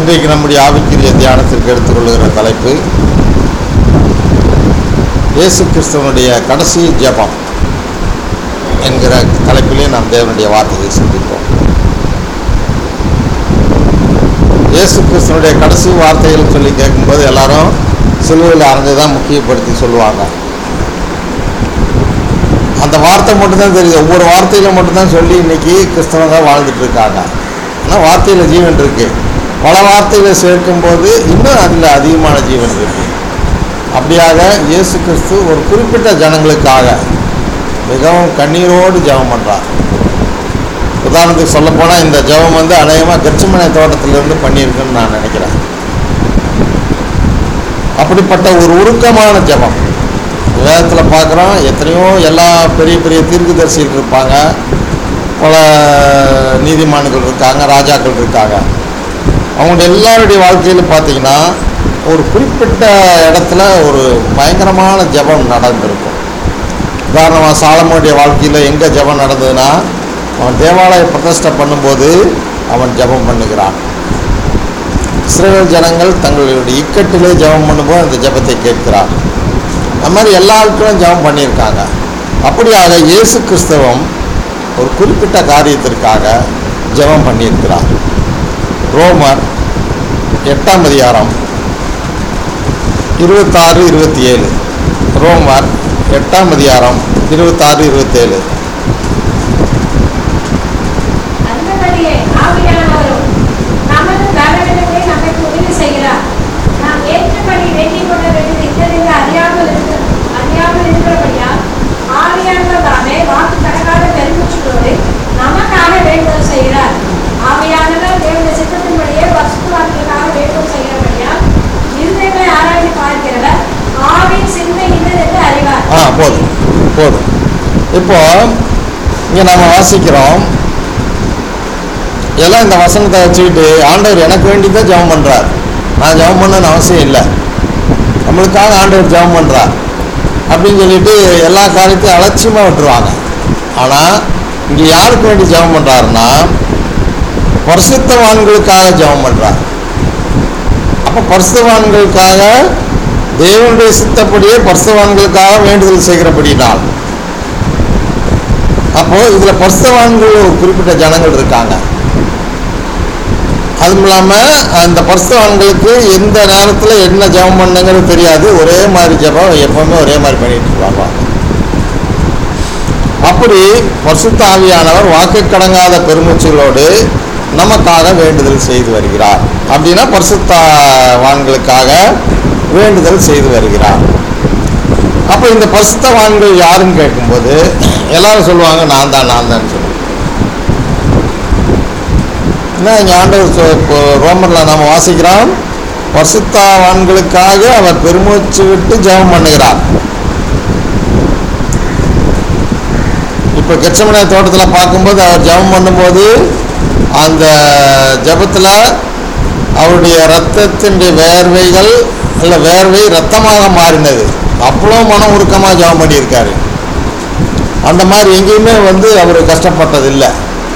இன்றைக்கு நம்முடைய ஆவிக்குரிய தியானத்திற்கு எடுத்துக்கொள்கிற தலைப்பு இயேசு கிறிஸ்துவனுடைய கடைசி ஜெபம் என்கிற தலைப்பிலே நாம் தேவனுடைய வார்த்தையை சிந்திப்போம் இயேசு கிறிஸ்துவனுடைய கடைசி வார்த்தைகள் சொல்லி கேட்கும்போது எல்லாரும் சிலுவையில் அரைஞ்சு தான் முக்கியப்படுத்தி சொல்லுவாங்க அந்த வார்த்தை மட்டும்தான் தெரியுது ஒவ்வொரு வார்த்தையில மட்டும்தான் சொல்லி இன்னைக்கு கிறிஸ்தவங்க வாழ்ந்துட்டு இருக்காங்க ஆனால் வார்த்தையில் ஜீவன் இருக்கு பல வார்த்தைகளை சேர்க்கும்போது இன்னும் அதில் அதிகமான ஜீவன் இருக்கு அப்படியாக இயேசு கிறிஸ்து ஒரு குறிப்பிட்ட ஜனங்களுக்காக மிகவும் கண்ணீரோடு ஜெபம் பண்ணுறார் உதாரணத்துக்கு சொல்லப்போனால் இந்த ஜெபம் வந்து அநேகமாக கெச்சமனை தோட்டத்திலிருந்து பண்ணியிருக்குன்னு நான் நினைக்கிறேன் அப்படிப்பட்ட ஒரு உருக்கமான ஜெபம் வேதத்தில் பார்க்குறோம் எத்தனையோ எல்லா பெரிய பெரிய தீர்க்கதரிசிகள் இருப்பாங்க பல நீதிமான்கள் இருக்காங்க ராஜாக்கள் இருக்காங்க அவங்க எல்லாருடைய வாழ்க்கையில் பார்த்தீங்கன்னா ஒரு குறிப்பிட்ட இடத்துல ஒரு பயங்கரமான ஜெபம் நடந்திருக்கும் உதாரணமாக சாலமோனுடைய வாழ்க்கையில் எங்கே ஜெபம் நடந்ததுன்னா அவன் தேவாலய பிரதிஷ்டை பண்ணும்போது அவன் ஜெபம் பண்ணுகிறான் இஸ்ரேல் ஜனங்கள் தங்களுடைய இக்கட்டிலே ஜெபம் பண்ணும்போது அந்த ஜெபத்தை கேட்கிறான் அது மாதிரி எல்லா ஆட்களும் ஜெபம் பண்ணியிருக்காங்க அப்படியாக இயேசு கிறிஸ்தவம் ஒரு குறிப்பிட்ட காரியத்திற்காக ஜெபம் பண்ணியிருக்கிறார் ரோமர் எட்டாம் அதிகாரம் இருபத்தாறு இருபத்தி ஏழு ரோமர் எட்டாம் அதிகாரம் இருபத்தாறு இருபத்தேழு அந்தபடியே ஆவியானவரும் நமது பலவீனங்களை நமக்கு உதவி செய்கிறார். நாம் ஏற்றபடி வேண்டிக் கொள்ள வேண்டியது இன்னதென்று அறியாமல் இருக்க- அறியாமல் இருக்கிறபடியால் ஆவியானவர் தாமே வாக்கு கடக்காத பெருமூச்சுகளோடு நமக்காக வேண்டுதல் செய்கிறார். ஆவியானவர் தேவனுடைய சித்தத்தின்படியே பரிசுத்தவான்களுக்காக வேண்டுதல் செய்கிறபடியால் இருதயங்களை ஆராய்ந்து பார்க்கிறவர் ஆவின் சிந்தை இன்னதென்று அறிவார். ஆ போதும் போதும் இப்போ இங்கே நம்ம வாசிக்கிறோம் எல்லாம் இந்த வசனத்தை வச்சுக்கிட்டு ஆண்டவர் எனக்கு வேண்டி தான் ஜெபம் பண்ணுறார் நான் ஜெபம் பண்ணணும்னு அவசியம் இல்லை நம்மளுக்காக ஆண்டவர் ஜெபம் பண்ணுறார் அப்படின்னு சொல்லிட்டு எல்லா காரியத்தையும் அலட்சியமாக விட்டுருவாங்க ஆனால் இங்கே யாருக்கு வேண்டி ஜெபம் பண்ணுறாருன்னா பரிசுத்தவான்களுக்காக ஜெபம் பண்ணுறார் அப்போ பரிசுத்தவான்களுக்காக தேவனுடைய சித்தப்படியே பரிசுத்தவான்களுக்காக வேண்டுதல் செய்கிறபடினால் அப்போ இதுல பரிசுத்தவான்கள் ஒரு குறிப்பிட்ட ஜனங்கள் இருக்காங்க அதுவும் இல்லாமல் அந்த பரிசுத்தவான்களுக்கு எந்த நேரத்தில் என்ன ஜெபம் பண்ணுங்கிறது தெரியாது ஒரே மாதிரி ஜெபம் எப்பவுமே ஒரே மாதிரி பண்ணிட்டு இருப்பாங்க அப்படி பரிசுத்த ஆவியானவர் வாக்கு கடங்காத பெருமூச்சுகளோடு நமக்காக வேண்டுதல் செய்து வருகிறார் அப்படின்னா பரிசுத்தவான்களுக்காக வேண்டுதல் செய்து வருகிறார் அப்போ இந்த பரிசுத்தவான்கள் யாருன்னு கேட்கும்போது எல்லாரும் சொல்லுவாங்க நான் தான் நான் தான் சொல்லுவேன் என்ன இங்கே ஆண்டவர் சொ- இப்போ ரோமரில் நம்ம வாசிக்கிறோம் பரிசுத்தவான்களுக்காக அவர் பெருமூச்சு விட்டு ஜெபம் பண்ணுகிறார் இப்போ கெச்சமனை தோட்டத்தில் பார்க்கும்போது அவர் ஜெபம் பண்ணும்போது அந்த ஜெபத்தில் அவருடைய ரத்தத்தினுடைய வேர்வைகள் இல்லை வேர்வை ரத்தமாக மாறினது அவ்வளோ மன உருக்கமாக ஜெபம் பண்ணியிருக்காரு அந்த மாதிரி எங்கேயுமே வந்து அவர் கஷ்டப்பட்டதில்லை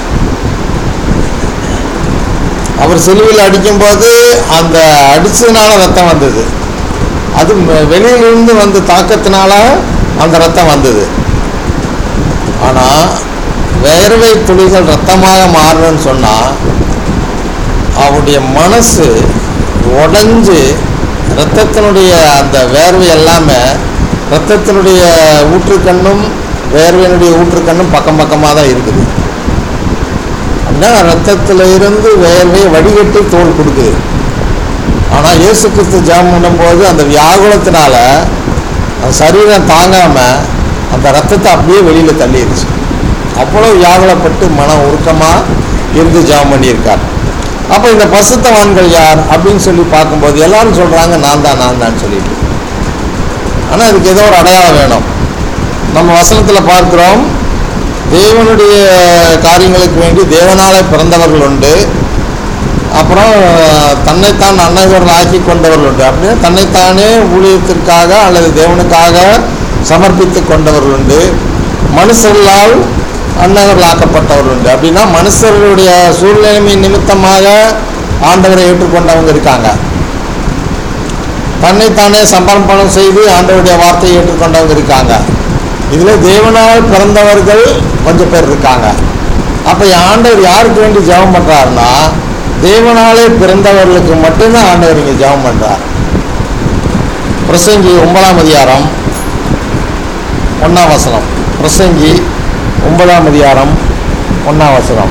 அவர் சிலுவையில் அடிக்கும்போது அந்த அடிச்சதுனால ரத்தம் வந்தது அது வெ- வெளியிலிருந்து வந்த தாக்கத்தினால அந்த ரத்தம் வந்தது ஆனால் வேர்வை துளிகள் ரத்தமாக மாறணும்னு சொன்னால் அவருடைய மனசு உடைஞ்சு ரத்தத்தினுடைய அந்த வேர்வை எல்லாமே ரத்தத்தினுடைய ஊற்றுக்கண்ணும் வேர்வையினுடைய ஊற்றுக்கண்ணும் பக்கம் பக்கமாக தான் இருக்குது அப்படின்னா ரத்தத்தில் இருந்து வேர்வை வடிகட்டி தோல் கொடுக்குது ஆனால் இயேசு கிறிஸ்து ஜெபம் பண்ணும்போது அந்த வியாகுலத்தினால அந்த சரீரம் தாங்காமல் அந்த ரத்தத்தை அப்படியே வெளியில் தள்ளிடுச்சு அவ்வளோ வியாகுலப்பட்டு மனம் உருக்கமாக இருந்து ஜெபம் பண்ணியிருக்கார் அப்போ இந்த பசுத்தவான்கள் யார் அப்படின்னு சொல்லி பார்க்கும்போது எல்லாரும் சொல்கிறாங்க நான் தான் நான் தான் சொல்லிட்டு ஆனால் இதுக்கு ஏதோ ஒரு அடையாளம் வேணும் நம்ம வசனத்தில் பார்க்கிறோம் தேவனுடைய காரியங்களுக்கு வேண்டி தேவனாலே பிறந்தவர்கள் உண்டு அப்புறம் தன்னைத்தான் அன்னைவர்கள் ஆக்கி கொண்டவர்கள் உண்டு அப்படின்னா தன்னைத்தானே ஊழியத்திற்காக அல்லது தேவனுக்காக சமர்ப்பித்து கொண்டவர்கள் உண்டு மனுஷர்களால் அன்னகர்கள் ஆக்கப்பட்டவர்கள் உண்டு அப்படின்னா மனுஷர்களுடைய சூழ்நிலைமை நிமித்தமாக ஆண்டவரை ஏற்றுக்கொண்டவங்க இருக்காங்க தன்னைத்தானே சமர்ப்பணம் செய்து ஆண்டவருடைய வார்த்தையை ஏற்றுக்கொண்டவங்க இருக்காங்க இதில் தேவனால் பிறந்தவர்கள் கொஞ்சம் பேர் இருக்காங்க அப்போ ஆண்டவர் யாருக்கு வேண்டி ஜெபம் பண்ணுறாருன்னா தேவனாலே பிறந்தவர்களுக்கு மட்டும்தான் ஆண்டவர் இங்கே ஜெபம் பண்ணுறார் பிரசங்கி ஒன்பதாம் அதிகாரம் ஒன்றாம் வசனம் பிரசங்கி ஒன்பதாம் அதிகாரம் ஒன்றாம் வசனம்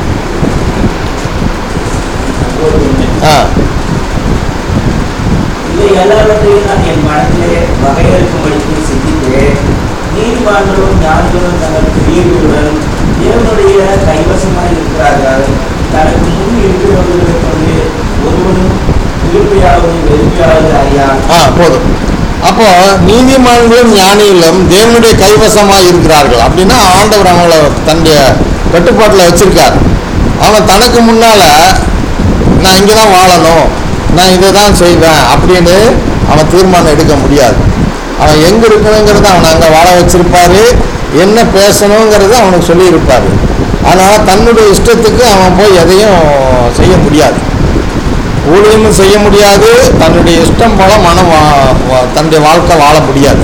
ஆ இவை எல்லாவற்றையும் நான் என் மனத்திலே வகையறுக்கும்படிக்கு சிந்தித்தேன் நீதிமான்களும் ஞானிகளும் தங்கள் கிரியர்களுடன் தேவனுடைய கைவசமாய் இருக்கிறார்கள் தனக்கு முன் இருக்கிறவர்களை கொண்டு ஒருவனும் விரும்பியாவது வெறுமையாவது அறியான் ஆ போதும் அப்போ நீதிமான்களும் ஞானிகளும் தேவனுடைய கைவசமாக இருக்கிறார்கள் அப்படின்னா ஆண்டவர் அவங்கள தன்னுடைய கட்டுப்பாட்டில் வச்சிருக்கார் அவன் தனக்கு முன்னால நான் இங்கே தான் வாழணும் நான் இதை தான் செய்வேன் அப்படின்னு அவன் தீர்மானம் எடுக்க முடியாது அவன் எங்கே இருக்கணுங்கிறத அவன் அங்கே வாழ வச்சிருப்பாரு என்ன பேசணுங்கிறத அவனுக்கு சொல்லியிருப்பாரு அதனால் தன்னுடைய இஷ்டத்துக்கு அவன் போய் எதையும் செய்ய முடியாது ஊழியமும் செய்ய முடியாது தன்னுடைய இஷ்டம் போல மனம் வா- வா- தன்னுடைய வாழ்க்கை வாழ முடியாது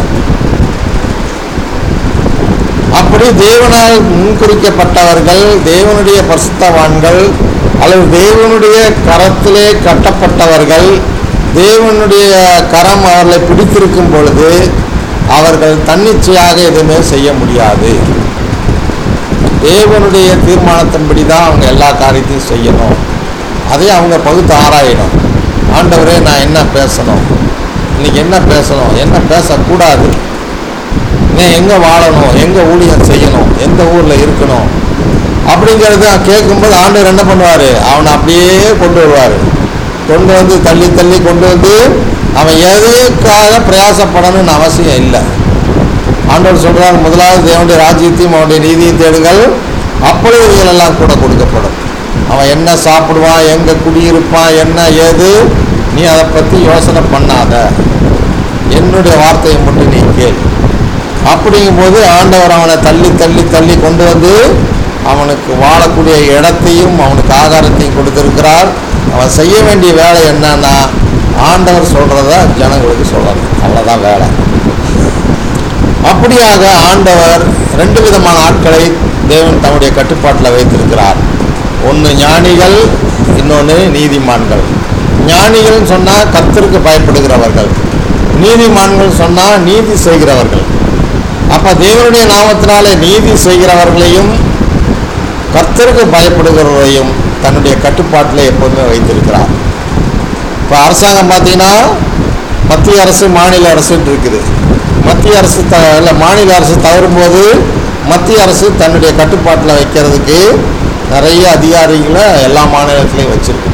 அப்படி தேவனால் முன்குறிக்கப்பட்டவர்கள் தேவனுடைய பரிசுத்தவான்கள் அல்லது தேவனுடைய கரத்திலே கட்டப்பட்டவர்கள் தேவனுடைய கரம் அவர்களை பிடித்திருக்கும் பொழுது அவர்கள் தன்னிச்சையாக எதுவுமே செய்ய முடியாது தேவனுடைய தீர்மானத்தின்படி தான் அவங்க எல்லா காரியத்தையும் செய்யணும் அதை அவங்க பகுத்து ஆராயணும் ஆண்டவரே நான் என்ன பேசணும் இன்னைக்கு என்ன பேசணும் என்ன பேசக்கூடாது நீ எங்கே வாழணும் எங்கே ஊழியம் செய்யணும் எந்த ஊரில் இருக்கணும் அப்படிங்கிறத கேட்கும்போது ஆண்டவர் என்ன பண்ணுவார் அவனை அப்படியே கொண்டு வருவார் கொண்டு வந்து தள்ளி தள்ளி கொண்டு வந்து அவன் எதுக்காக பிரயாசப்படணும்னு அவசியம் இல்லை ஆண்டவர் சொல்றார் முதலாவது தேவனுடைய ராஜ்யத்தையும் அவனுடைய நீதியும் தேடுங்கள் அப்பொழுது இவைகளெல்லாம் கூட கொடுக்கப்படும் அவன் என்ன சாப்பிடுவான் எங்கே குடியிருப்பான் என்ன ஏது நீ அதை பற்றி யோசனை பண்ணாத என்னுடைய வார்த்தையை மட்டும் நீ கேள் அப்படிங்கும்போது ஆண்டவர் அவனை தள்ளி தள்ளி தள்ளி கொண்டு வந்து அவனுக்கு வாழக்கூடிய இடத்தையும் அவனுக்கு ஆகாரத்தையும் கொடுத்திருக்கிறார் அவன் செய்ய வேண்டிய வேலை என்னன்னா ஆண்டவர் சொல்கிறத ஜனங்களுக்கு சொல்கிறது அவ்வளோதான் வேலை அப்படியாக ஆண்டவர் ரெண்டு விதமான ஆட்களை தேவன் தம்முடைய கட்டுப்பாட்டில் வைத்திருக்கிறார் ஒன்று ஞானிகள் இன்னொன்று நீதிமான்கள் ஞானிகள் சொன்னால் கர்த்தருக்கு பயப்படுகிறவர்கள் நீதிமான்கள் சொன்னால் நீதி செய்கிறவர்கள் அப்போ தேவனுடைய நாமத்தினாலே நீதி செய்கிறவர்களையும் கர்த்தருக்கு பயப்படுகிறவரையும் தன்னுடைய கட்டுப்பாட்டில் எப்போதுமே வைத்திருக்கிறார் இப்போ அரசாங்கம் பார்த்தீங்கன்னா மத்திய அரசு மாநில அரசுன்னு இருக்குது மத்திய அரசு த இல்லை மாநில அரசு தவறும்போது மத்திய அரசு தன்னுடைய கட்டுப்பாட்டில் வைக்கிறதுக்கு நிறைய அதிகாரிகளை எல்லா மாநிலத்திலையும் வச்சிருக்கு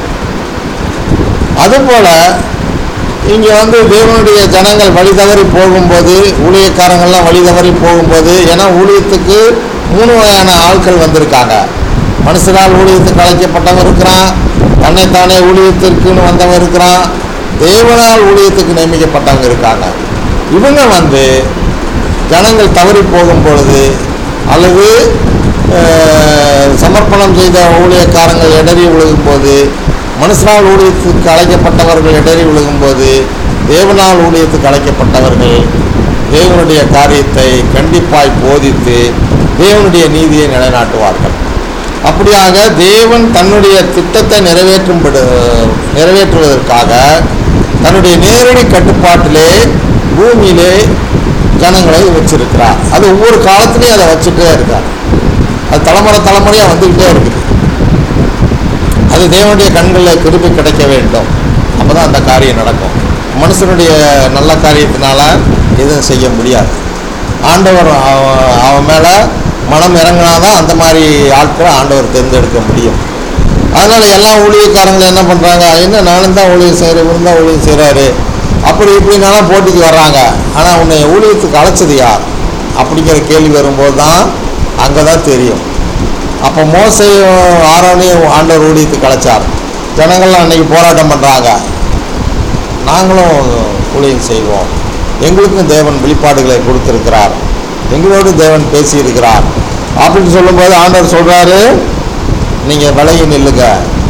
அதுபோல் இங்கே வந்து தேவனுடைய ஜனங்கள் வழி தவறி போகும்போது ஊழியக்காரங்கள்லாம் வழி தவறி போகும்போது ஏன்னா ஊழியத்துக்கு மூணு வகையான ஆட்கள் வந்திருக்காங்க மனுஷனால் ஊழியத்துக்கு அழைக்கப்பட்டவன் இருக்கிறான் தன்னைத்தானே ஊழியத்திற்குன்னு வந்தவன் இருக்கிறான் தேவனால் ஊழியத்துக்கு நியமிக்கப்பட்டவங்க இருக்காங்க இவங்க வந்து ஜனங்கள் தவறி போகும் பொழுது அல்லது அஹ், சமர்ப்பணம் செய்த ஊழியக்காரங்கள் இடறி விழுகும்போது மனுஷனால் ஊழியத்துக்கு அழைக்கப்பட்டவர்கள் இடறி விழுகும்போது தேவனால் ஊழியத்துக்கு அழைக்கப்பட்டவர்கள் தேவனுடைய காரியத்தை கண்டிப்பாய் போதித்து தேவனுடைய நீதியை நிலைநாட்டுவார்கள் அப்படியாக தேவன் தன்னுடைய திட்டத்தை நிறைவேற்றும் நிறைவேற்றுவதற்காக தன்னுடைய நேரடி கட்டுப்பாட்டிலே பூமியிலே ஜனங்களை வச்சிருக்கிறார் அது ஒவ்வொரு காலத்திலையும் அதை வச்சுட்டே இருக்கார் அது தலைமுறை தலைமுறையாக வந்துக்கிட்டே இருக்குது அது தேவனுடைய கண்களில் கிருபை கிடைக்க வேண்டும் அப்போ தான் அந்த காரியம் நடக்கும் மனுஷனுடைய நல்ல காரியத்தினால எதுவும் செய்ய முடியாது ஆண்டவர் அவ- அவன் மேலே மனம் இறங்கினாதான் அந்த மாதிரி ஆட்களை ஆண்டவர் தேர்ந்தெடுக்க முடியும் அதனால் எல்லா ஊழியக்காரங்களும் என்ன பண்ணுறாங்க என்ன நானும் தான் ஊழியம் செய்கிறேன் இவரும் தான் ஊழியம் செய்கிறாரு அப்படி இப்படினாலும் போட்டிக்கு வர்றாங்க ஆனால் உன்னை ஊழியத்துக்கு அழைச்சது யார் அப்படிங்கிற கேள்வி வரும்போது தான் அங்கே தான் தெரியும் அப்போ மோசையும் ஆரோனையும் ஆண்டவர் ஊழியத்துக்கு அழைச்சார் ஜனங்கள்லாம் அன்னைக்கு போராட்டம் பண்ணுறாங்க நாங்களும் ஊழியம் செய்வோம் எங்களுக்கும் தேவன் வெளிப்பாடுகளை கொடுத்திருக்கிறார் எங்களோடு தேவன் பேசியிருக்கிறார் அப்படின்னு சொல்லும்போது ஆண்டவர் சொல்கிறாரு நீங்கள் விலகி நில்லுங்க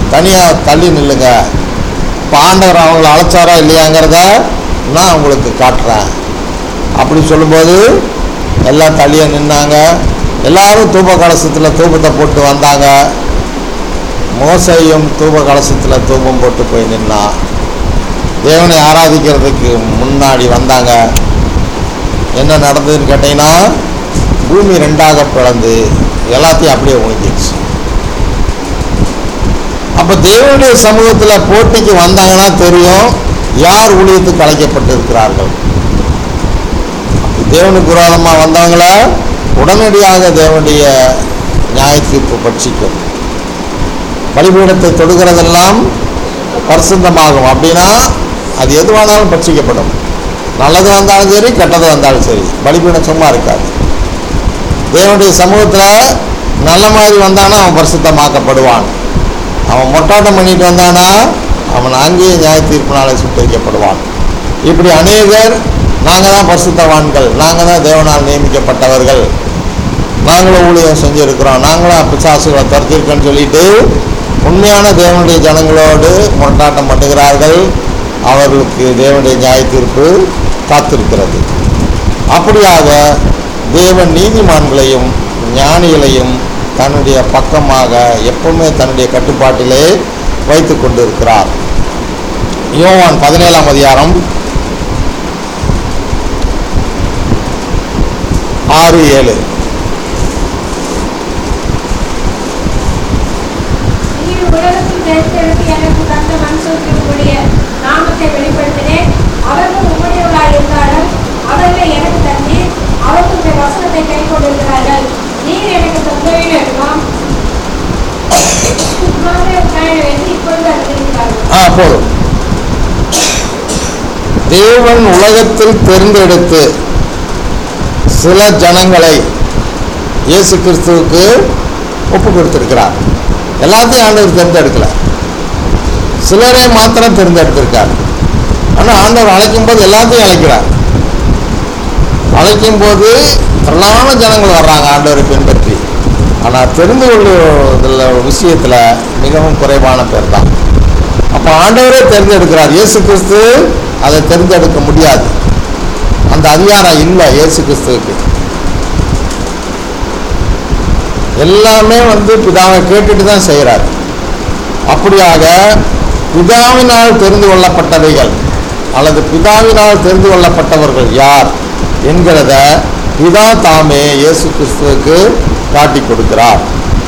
தனியாக தள்ளி நில்லுங்க இப்போ ஆண்டவர் அவங்கள அழைச்சாரா இல்லையாங்கிறத நான் உங்களுக்கு காட்டுறேன் அப்படி சொல்லும்போது எல்லாம் தள்ளியாக நின்னாங்க எல்லாரும் தூப கலசத்தில் தூபத்தை போட்டு வந்தாங்க மோசையும் தூப கலசத்தில் தூபம் போட்டு போய் நின்னான் தேவனை ஆராதிக்கிறதுக்கு முன்னாடி வந்தாங்க என்ன நடந்ததுன்னு கேட்டிங்கன்னா பூமி ரெண்டாக பிளந்து எல்லாத்தையும் அப்படியே ஒழிஞ்சிருச்சு அப்போ தேவனுடைய சமூகத்தில் போட்டிக்கு வந்தாங்கன்னா தெரியும் யார் ஊழியத்துக்கு அழைக்கப்பட்டிருக்கிறார்கள் தேவனுக்கு விரோதமாக வந்தவங்கள உடனடியாக தேவனுடைய நியாய தீர்ப்பு பட்சிக்கும் பலிபீடத்தை தொடுகிறதெல்லாம் பரிசுத்தமாகும் அப்படின்னா அது எதுவானாலும் பட்சிக்கப்படும் நல்லது வந்தாலும் சரி கெட்டது வந்தாலும் சரி பலிபீடம் சும்மா இருக்காது தேவனுடைய சமூகத்தில் நல்ல மாதிரி வந்தானா அவன் பரிசுத்தமாக்கப்படுவான் அவன் மொட்டாட்டம் பண்ணிட்டு வந்தானா அவன் அங்கேயே நியாய தீர்ப்பினாலே சுட்டரிக்கப்படுவான் இப்படி அநேகர் நாங்கள் தான் பரிசுத்தவான்கள் நாங்கள் தான் தேவனால் நியமிக்கப்பட்டவர்கள் நாங்களும் ஊழியம் செஞ்சுருக்கிறோம் நாங்களும் பிசாசுகளை துரத்திருக்கோன்னு சொல்லிட்டு உண்மையான தேவனுடைய ஜனங்களோடு முரட்டாட்டம் பண்ணுகிறார்கள் அவர்களுக்கு தேவனுடைய நியாய தீர்ப்பு காத்திருக்கிறது அப்படியாக தேவன் நீதிமான்களையும் ஞானிகளையும் தன்னுடைய பக்கமாக எப்பவுமே தன்னுடைய கட்டுப்பாட்டிலே வைத்து கொண்டிருக்கிறார் யோவான் பதினேழாம் அதிகாரம் ஆறு ஏழு நீர் உலகத்தில் தேர்ந்தெடுத்து எனக்கு தந்த மனுஷர்களுடைய நாமத்தை வெளிப்படுத்தினேன் அவர்கள் உம்முடையவர்களாய் இருந்தாலும் அவர்களை எனக்கு தந்து அவர்களுடைய வசனத்தை கை கொண்டிருக்கிறார்கள் நீர் எனக்கு தந்தவையில் எல்லாம் என்று இப்பொழுது அறிந்திருக்கிறார்கள் ஆ போதும் தேவன் உலகத்தில் தேர்ந்தெடுத்து சில ஜனங்களை இயேசு கிறிஸ்துவுக்கு ஒப்பு கொடுத்திருக்கிறார் எல்லாத்தையும் ஆண்டவர் தேர்ந்தெடுக்கல சிலரை மாத்திரம் தேர்ந்தெடுத்திருக்கார் ஆனால் ஆண்டவர் அழைக்கும் போது எல்லாத்தையும் அழைக்கிறார் அழைக்கும் போது திரளான ஜனங்கள் வர்றாங்க ஆண்டவரை பின்பற்றி ஆனால் தெரிந்து கொள்ளுவதில் விஷயத்தில் மிகவும் குறைவான பேர் தான் அப்போ ஆண்டவரே தேர்ந்தெடுக்கிறார் இயேசு கிறிஸ்து அதை தேர்ந்தெடுக்க முடியாது அந்த அதிகாரம் இல்லை இயேசு கிறிஸ்துவுக்கு எல்லாமே வந்து பிதாவை கேட்டுட்டு தான் செய்கிறார் அப்படியாக பிதாவினால் தெரிந்து கொள்ளப்பட்டவைகள் அல்லது பிதாவினால் தெரிந்து கொள்ளப்பட்டவர்கள் யார் என்கிறத பிதா தாமே இயேசு கிறிஸ்துவுக்கு காட்டி கொடுக்கிறார்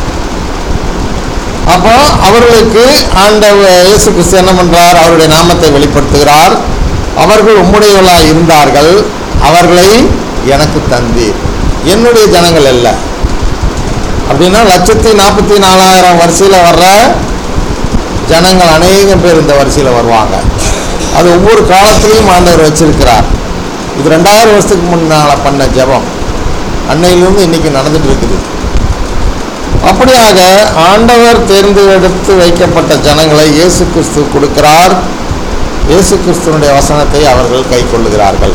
அப்போ அவர்களுக்கு ஆண்டவர் இயேசு கிறிஸ்து என்ன பண்றார் அவருடைய நாமத்தை வெளிப்படுத்துகிறார் அவர்கள் உம்முடையவர்களாக இருந்தார்கள் அவர்களை எனக்கு தந்தீர் என்னுடைய ஜனங்கள் அல்ல அப்படின்னா லட்சத்தி நாற்பத்தி நாலாயிரம் வரிசையில் வர்ற ஜனங்கள் அநேகம் பேர் இந்த வரிசையில் வருவாங்க அது ஒவ்வொரு காலத்திலையும் ஆண்டவர் வச்சிருக்கிறார் இது ரெண்டாயிரம் வருஷத்துக்கு முன்னால் பண்ண ஜெபம் அன்னையிலிருந்து இன்னைக்கு நடந்துட்டு இருக்குது அப்படியாக ஆண்டவர் தேர்ந்தெடுத்து வைக்கப்பட்ட ஜனங்களை இயேசு கிறிஸ்து கொடுக்கிறார் இயேசு கிறிஸ்துவனுடைய வசனத்தை அவர்கள் கை கொள்ளுகிறார்கள்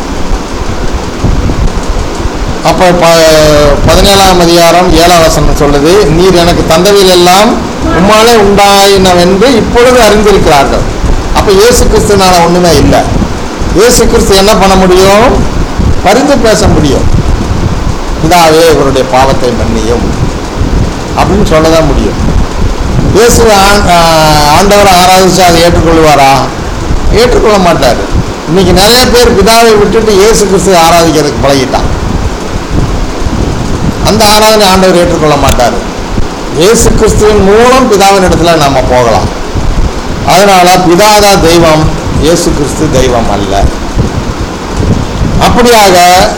அப்போ ப பதினேழாம் அதிகாரம் ஏழாம் வசனம் சொல்லுது நீர் எனக்கு தந்தவையில் எல்லாம் உம்மாலே உண்டாயினவென்று இப்பொழுது அறிந்திருக்கிறார்கள் அப்போ இயேசு கிறிஸ்துனால ஒன்றுமே இல்லை இயேசு கிறிஸ்து என்ன பண்ண முடியும் பரிந்து பேச முடியும் இதாவே இவருடைய பாவத்தை மன்னியும் அப்படின்னு சொல்ல தான் முடியும் இயேசு ஆண்- ஆஹ் ஆண்டவரை ஆராதிச்சு அதை ஏற்றுக்கொள்வாரா ஏற்றுக்கொள்ள மாட்டார் இன்னைக்கு நிறைய பேர் பிதாவை விட்டுட்டு இயேசு கிறிஸ்து ஆராதிக்கிறதுக்கு பழகிட்டான் அந்த ஆராதனை ஆண்டவர் ஏற்றுக்கொள்ள மாட்டார் இயேசு கிறிஸ்துவின் மூலம் பிதாவின் இடத்துல நம்ம போகலாம் அதனால பிதாதான் தெய்வம் இயேசு கிறிஸ்து தெய்வம் அல்ல அப்படியாக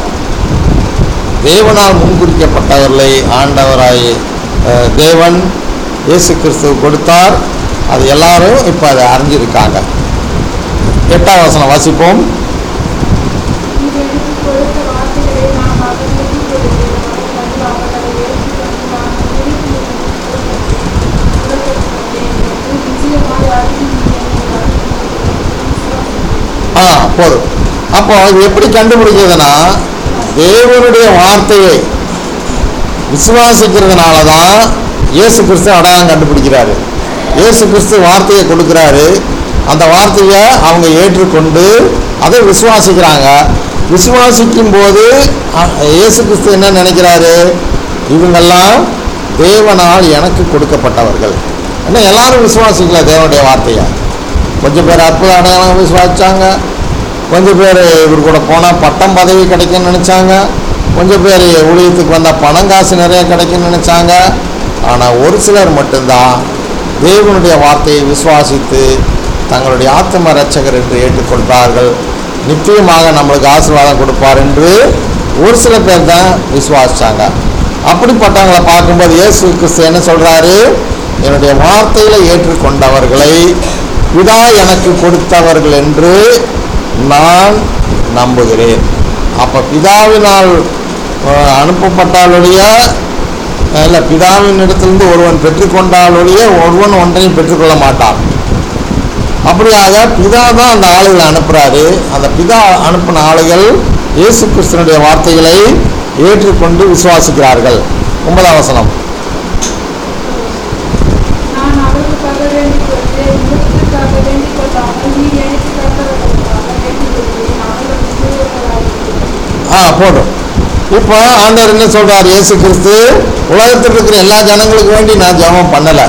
தேவனால் முன்குறிக்கப்பட்டவர்களை ஆண்டவராய் அஹ், தேவன் இயேசு கிறிஸ்து கொடுத்தார் அது எல்லாரும் இப்போ அதை அறிஞ்சிருக்காங்க எட்டாம் வசனம் வாசிப்போம் நீர் எனக்கு கொடுத்த வார்த்தைகளை நான் அவர்களுக்கு கொடுத்தேன். அவர்கள் அவர்களை ஏற்றுக்கொண்டு நான் உயிர்த்து உலகத்தில் வந்தேன். என்று நிச்சயமாய் அறிந்து நீ என்னை அறிந்திருக்கிறீர். ஆ போதும் அப்போ இது எப்படி கண்டுபிடிக்கிறதுனா தேவனுடைய வார்த்தையை விசுவாசிக்கிறதுனால தான் இயேசு கிறிஸ்து அடையாளம் கண்டுபிடிக்கிறாரு இயேசு கிறிஸ்து வார்த்தையை கொடுக்குறாரு அந்த வார்த்தையை அவங்க ஏற்றுக்கொண்டு அதை விசுவாசிக்கிறாங்க விசுவாசிக்கும் போது அ- இயேசு கிறிஸ்து என்ன நினைக்கிறாரு இவங்கெல்லாம் தேவனால் எனக்கு கொடுக்கப்பட்டவர்கள் ஏன்னா எல்லாரும் விசுவாசிக்கல தேவனுடைய வார்த்தையை கொஞ்சம் பேர் அற்புத அடையாளம் விசுவாசிச்சாங்க கொஞ்சம் பேர் இவர் கூட போனால் பட்டம் பதவி கிடைக்கும்னு நினச்சாங்க கொஞ்சம் பேர் ஊழியத்துக்கு வந்தால் பணம் காசு நிறைய கிடைக்கும்னு நினச்சாங்க ஆனால் ஒரு சிலர் மட்டும்தான் தேவனுடைய வார்த்தையை விசுவாசித்து தங்களுடைய ஆத்ம ரட்சகர் என்று ஏற்றுக்கொண்டார்கள் நிச்சயமாக நம்மளுக்கு ஆசீர்வாதம் கொடுப்பார் என்று ஒரு சில பேர் தான் விசுவாசிச்சாங்க அப்படிப்பட்டவங்களை பார்க்கும்போது இயேசு கிறிஸ்து என்ன சொல்கிறாரு என்னுடைய வார்த்தைகளை ஏற்றுக்கொண்டவர்களை பிதா எனக்கு கொடுத்தவர்கள் என்று நான் நம்புகிறேன் அப்போ பிதாவினால் அஹ், அனுப்பப்பட்டாலுடைய இல்லை பிதாவின் இடத்திலிருந்து ஒருவன் பெற்றுக்கொண்டாலுடைய ஒருவன் ஒன்றையும் பெற்றுக்கொள்ள மாட்டான் அப்படியாக பிதா தான் அந்த ஆளுகளை அனுப்புகிறாரு அந்த பிதா அனுப்பின ஆளுகள் இயேசு கிறிஸ்தனுடைய வார்த்தைகளை ஏற்றுக்கொண்டு விசுவாசிக்கிறார்கள் ஒன்பதாம் வசனம் நான் அவர்களுக்காக வேண்டிக் கொண்டு உங்களுக்காக வேண்டிக் கொள்ளாமல் நீ எனக்கு கட்டவர்களுக்காக வேண்டிக் கொள்கிறேன் அவர்கள் முழுவர்களாயிருக்கிறேன் ஆ போதும் இப்போ ஆண்டவர் என்ன சொல்றார் இயேசு கிறிஸ்து உலகத்தில் இருக்கிற எல்லா ஜனங்களுக்கு வேண்டி நான் ஜெபம் பண்ணலை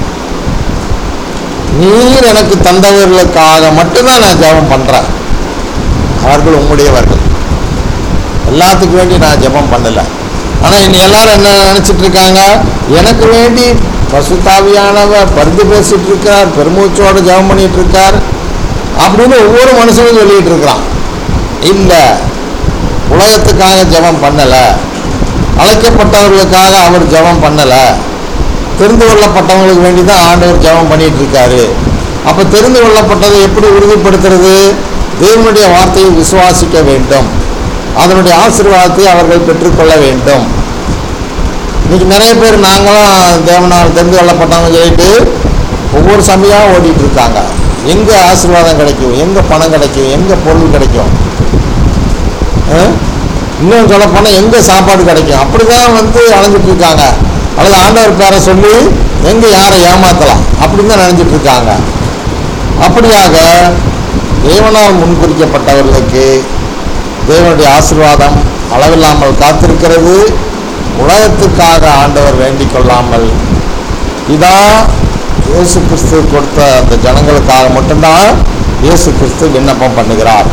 நீர் எனக்கு தந்தவர்களுக்காக மட்டும்தான் நான் ஜெபம் பண்ணுறேன் அவர்கள் உங்களுடையவர்கள் எல்லாத்துக்கும் வேண்டி நான் ஜெபம் பண்ணலை ஆனால் இன்னும் எல்லாரும் என்ன நினச்சிட்டு இருக்காங்க எனக்கு வேண்டி பசுத்தாவியானவர் பருந்து பேசிட்டு இருக்கார் பெருமூச்சோடு ஜெபம் பண்ணிட்டு இருக்கார் அப்படின்னு ஒவ்வொரு மனுஷனும் சொல்லிட்டு இருக்கிறான் இல்லை உலகத்துக்காக ஜெபம் பண்ணலை அழைக்கப்பட்டவர்களுக்காக அவர் ஜெபம் பண்ணலை தெரிந்து கொள்ளப்பட்டவங்களுக்கு வேண்டி தான் ஆண்டவர் ஜெபம் பண்ணிட்டு இருக்காரு அப்போ தெரிந்து கொள்ளப்பட்டதை எப்படி உறுதிப்படுத்துறது தேவனுடைய வார்த்தையை விசுவாசிக்க வேண்டும் அதனுடைய ஆசீர்வாதத்தை அவர்கள் பெற்றுக்கொள்ள வேண்டும் இன்னைக்கு நிறைய பேர் நாங்களும் தேவனால் தெரிந்து கொள்ளப்பட்டவங்க சொல்லிட்டு ஒவ்வொரு சமயம் ஓடிட்டு இருக்காங்க எங்கே ஆசீர்வாதம் கிடைக்கும் எங்கே பணம் கிடைக்கும் எங்கே பொருள் கிடைக்கும் ஆ? இன்னும் சொல்ல போனால் எங்கே சாப்பாடு கிடைக்கும் அப்படி தான் வந்து அலைஞ்சிட்டு இருக்காங்க அல்லது ஆண்டவர் பேரை சொல்லி எங்கே யாரை ஏமாற்றலாம் அப்படின்னு தான் நினைச்சிட்டு இருக்காங்க அப்படியாக தேவனால் முன்குறிக்கப்பட்டவர்களுக்கு தேவனுடைய ஆசீர்வாதம் அளவில்லாமல் காத்திருக்கிறது உலகத்துக்காக ஆண்டவர் வேண்டிக் கொள்ளாமல் இதா இயேசு கிறிஸ்து கொடுத்த அந்த ஜனங்களுக்காக மட்டும்தான் இயேசு கிறிஸ்து விண்ணப்பம் பண்ணுகிறார்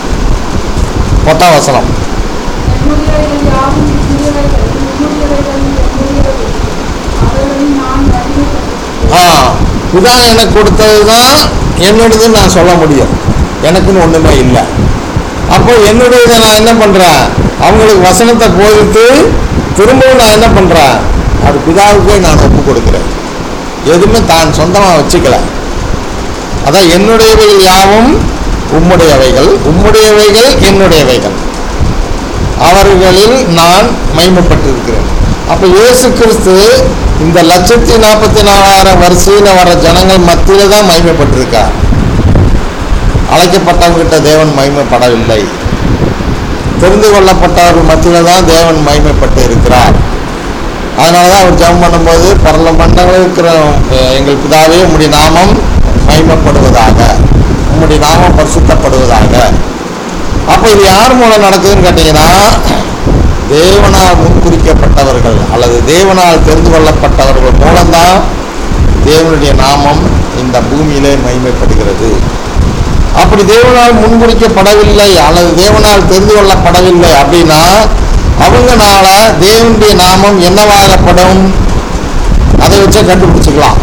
பத்தாம் வசனம் என்னுடையவைகள் யாவும் சிறியவைகள் என்னுடையவைகள் என்னுடையவைகள் அவர்களில் நான் மகிமைப்படுகிறேன் ஆ பிதா எனக்கு கொடுத்தது தான் என்னுடையதுன்னு நான் சொல்ல முடியும் எனக்குன்னு ஒன்றுமே இல்லை அப்போ என்னுடையதை நான் என்ன பண்ணுறேன் அவங்களுக்கு வசனத்தை போதித்து திரும்பவும் நான் என்ன பண்ணுறேன் அது பிதாவுக்கே நான் ஒப்பு கொடுக்குறேன் எதுவுமே தான் சொந்தமாக வச்சுக்கல அதான் என்னுடையவைகள் யாவும் உம்முடையவைகள் உம்முடையவைகள் என்னுடையவைகள் அவர்களில் நான் மைமைப்பட்டிருக்கிறேன் அப்போ இயேசு கிறிஸ்து இந்த லட்சத்தி நாற்பத்தி நாலாயிரம் வரிசையில் வர ஜனங்கள் மத்தியில் தான் மைமைப்பட்டிருக்கார் அழைக்கப்பட்டவங்கிட்ட தேவன் மைமைப்படவில்லை தெரிந்து கொள்ளப்பட்டவர்கள் மத்தியில் தான் தேவன் மைமைப்பட்டு இருக்கிறார் அதனால தான் அவர் ஜெபம் பண்ணும்போது பரல மண்டலம் இருக்கிற அஹ், எங்கள் பிதாவே உம்முடைய நாமம் மைமைப்படுவதாக உம்முடைய நாமம் பரிசுத்தப்படுவதாக அப்போ இது யார் மூலம் நடக்குதுன்னு கேட்டிங்கன்னா தேவனால் முன்குறிக்கப்பட்டவர்கள் அல்லது தேவனால் தெரிந்து கொள்ளப்பட்டவர்கள் மூலம்தான் தேவனுடைய நாமம் இந்த பூமியிலே மகிமைப்படுகிறது அப்படி தேவனால் முன்குறிக்கப்படவில்லை அல்லது தேவனால் தெரிந்து கொள்ளப்படவில்லை அப்படின்னா அவங்கனால தேவனுடைய நாமம் என்னவாகப்படும் அதை வச்சே கண்டுபிடிச்சிக்கலாம்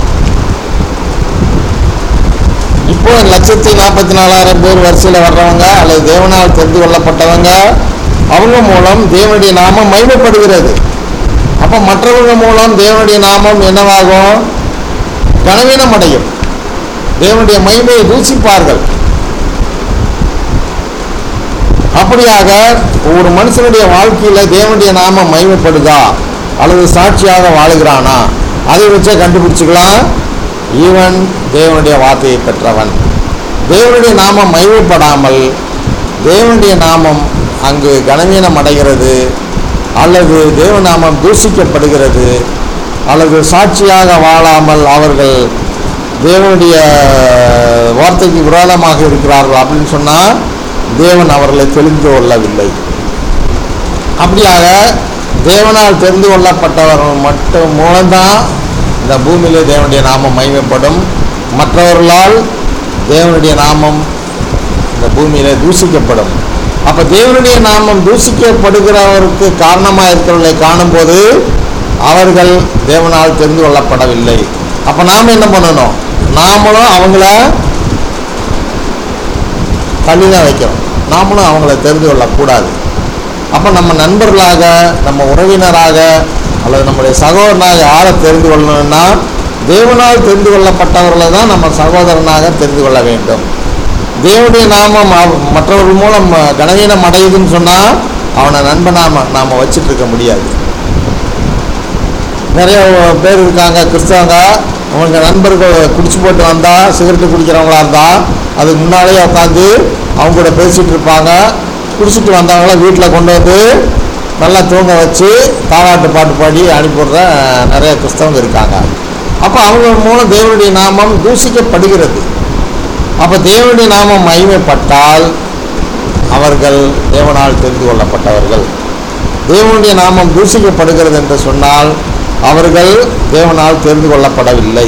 இப்போ லட்சத்தி நாற்பத்தி நாலாயிரம் பேர் வரிசையில் வர்றவங்க அல்லது தேவனால் தெரிந்து கொள்ளப்பட்டவங்க அவங்க மூலம் தேவனுடைய நாமம் மகிமைப்படுகிறது அப்போ மற்றவங்க மூலம் தேவனுடைய நாமம் என்னவாகும் கனவீனம் அடையும் தேவனுடைய மகிமையை தூசிப்பார்கள் அப்படியாக ஒரு மனுஷனுடைய வாழ்க்கையில தேவனுடைய நாமம் மகிமைப்படுதா அல்லது சாட்சியாக வாழுகிறானா அதை வச்சே கண்டுபிடிச்சிக்கலாம் ஈவன் தேவனுடைய வார்த்தையை பெற்றவன் தேவனுடைய நாமம் மகிமைப்படாமல் தேவனுடைய நாமம் அங்கு கனவீனம் அடைகிறது அல்லது தேவநாமம் தூஷிக்கப்படுகிறது அல்லது சாட்சியாக வாழாமல் அவர்கள் தேவனுடைய வார்த்தைக்கு விரோதமாக இருக்கிறார்கள் அப்படின்னு சொன்னால் தேவன் அவர்களை தெரிந்து கொள்ளவில்லை அப்படியாக தேவனால் தெரிந்து கொள்ளப்பட்டவர்கள் மட்டும் மூலம்தான் இந்த பூமியிலே தேவனுடைய நாமம் மகிமைப்படும் மற்றவர்களால் தேவனுடைய நாமம் இந்த பூமியிலே தூசிக்கப்படும் அப்போ தேவனுடைய நாமம் தூசிக்கப்படுகிறவருக்கு காரணமாக இருக்கிறவர்களை காணும்போது அவர்கள் தேவனால் தெரிந்து கொள்ளப்படவில்லை அப்போ நாம் என்ன பண்ணணும் நாமளும் அவங்கள தள்ளி தான் வைக்கிறோம் நாமளும் அவங்கள தெரிந்து கொள்ளக்கூடாது அப்போ நம்ம நண்பர்களாக நம்ம உறவினராக அல்லது நம்முடைய சகோதரனாக யாரை தெரிந்து கொள்ளணும்னா தேவனால் தெரிந்து கொள்ளப்பட்டவர்களை தான் நம்ம சகோதரனாக தெரிந்து கொள்ள வேண்டும் தேவனுடைய நாமம் அவ- மற்றவர்கள் மூலம் கனவீனம் அடையுதுன்னு சொன்னால் அவனை நண்பனாக நாம் வச்சிட்டு இருக்க முடியாது நிறைய பேர் இருக்காங்க கிறிஸ்தவங்க அவங்க நண்பர்கள் குடிச்சு போட்டு வந்தால் சிகரெட்டு குடிக்கிறவங்களா இருந்தால் அதுக்கு முன்னாலேயே உட்காந்து அவங்க கூட பேசிகிட்டு இருப்பாங்க குடிச்சிட்டு வந்தவங்கள வீட்டில் கொண்டு வந்து நல்லா தூங்க வச்சு தாலாட்டு பாட்டு பாடி அனுப்பிவிடுற நிறைய கிறிஸ்தவங்க இருக்காங்க அப்போ அவங்க மூலம் தேவனுடைய நாமம் தூஷிக்கப்படுகிறது அப்போ தேவனுடைய நாமம் மகிமைப்பட்டால் அவர்கள் தேவனால் தெரிந்து கொள்ளப்பட்டவர்கள் தேவனுடைய நாமம் தூஷிக்கப்படுகிறது என்று சொன்னால் அவர்கள் தேவனால் தெரிந்து கொள்ளப்படவில்லை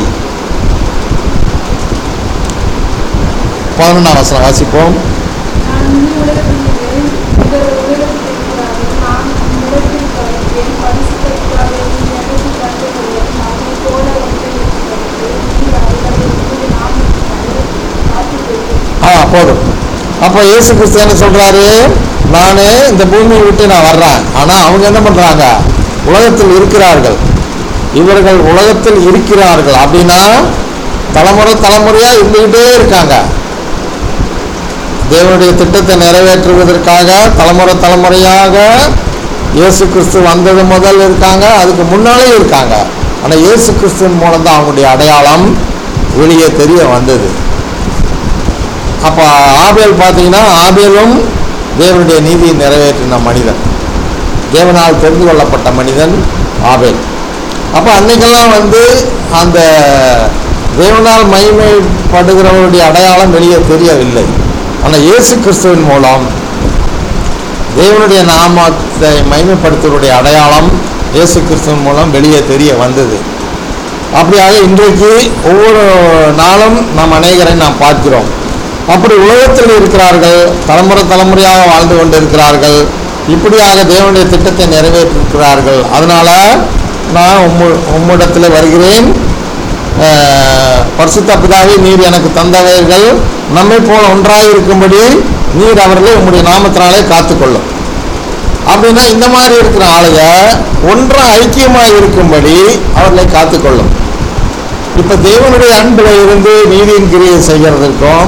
பதினொன்றாம் வசனம் வாசிப்போம் நான் இந்த உலகத்தில் இருக்கிறேன் இவர் உலகத்தில் இருக்கிறார்கள் நான் உலகத்தில் இருக்கிறேன் பரிசுத்தருக்காக நீ எனக்கு கண்டுகொள்ளும் அவனை போல ஒன்றை இருக்கிறது நீ அவர்களை உமது நாமத்தினாலே காத்துக்கொள்ளும் ஆ போதும் அப்போ இயேசு கிறிஸ்து என்ன சொல்கிறாரு நான் இந்த பூமியை விட்டு நான் வர்றேன் ஆனால் அவங்க என்ன பண்ணுறாங்க உலகத்தில் இருக்கிறார்கள் இவர்கள் உலகத்தில் இருக்கிறார்கள் அப்படின்னா தலைமுறை தலைமுறையாக இருந்துக்கிட்டே இருக்காங்க தேவனுடைய திட்டத்தை நிறைவேற்றுவதற்காக தலைமுறை தலைமுறையாக இயேசு கிறிஸ்து வந்தது முதல் இருக்காங்க அதுக்கு முன்னாலே இருக்காங்க ஆனால் இயேசு கிறிஸ்துவின் மூலம் தான் அவங்களுடைய அடையாளம் வெளியே தெரிய வந்தது அப்போ ஆபேல் பார்த்தீங்கன்னா ஆபேலும் தேவனுடைய நீதியை நிறைவேற்றின மனிதன் தேவனால் தெரிந்து கொள்ளப்பட்ட மனிதன் ஆபேல் அப்போ அன்னைக்கெல்லாம் வந்து அந்த தேவனால் மகிமைப்படுகிறவருடைய அடையாளம் வெளியே தெரியவில்லை ஆனால் இயேசு கிறிஸ்துவின் மூலம் தேவனுடைய நாமத்தை மகிமைப்படுத்துவருடைய அடையாளம் இயேசு கிறிஸ்துவின் மூலம் வெளியே தெரிய வந்தது அப்படியாக இன்றைக்கு ஒவ்வொரு நாளும் நாம் அநேகரை நாம் பார்க்கிறோம் அப்படி உலகத்தில் இருக்கிறார்கள் தலைமுறை தலைமுறையாக வாழ்ந்து கொண்டிருக்கிறார்கள் இப்படியாக தேவனுடைய திட்டத்தை நிறைவேற்றிருக்கிறார்கள் அதனால நான் உம்மு உம்மிடத்தில் வருகிறேன் அஹ், பரிசுத்த பிதாவே நீர் எனக்கு தந்தவர்கள் நம்மை போல ஒன்றாக இருக்கும்படி நீர் அவர்களை உம்முடைய நாமத்தினாலே காத்துக்கொள்ளும் அப்படின்னா இந்த மாதிரி இருக்கிற ஆளுங்க ஒன்றா ஐக்கியமாக இருக்கும்படி அவர்களை காத்துக்கொள்ளும் இப்போ தேவனுடைய அன்பில் இருந்து நீதியின் கிரியை செய்கிறதற்கும்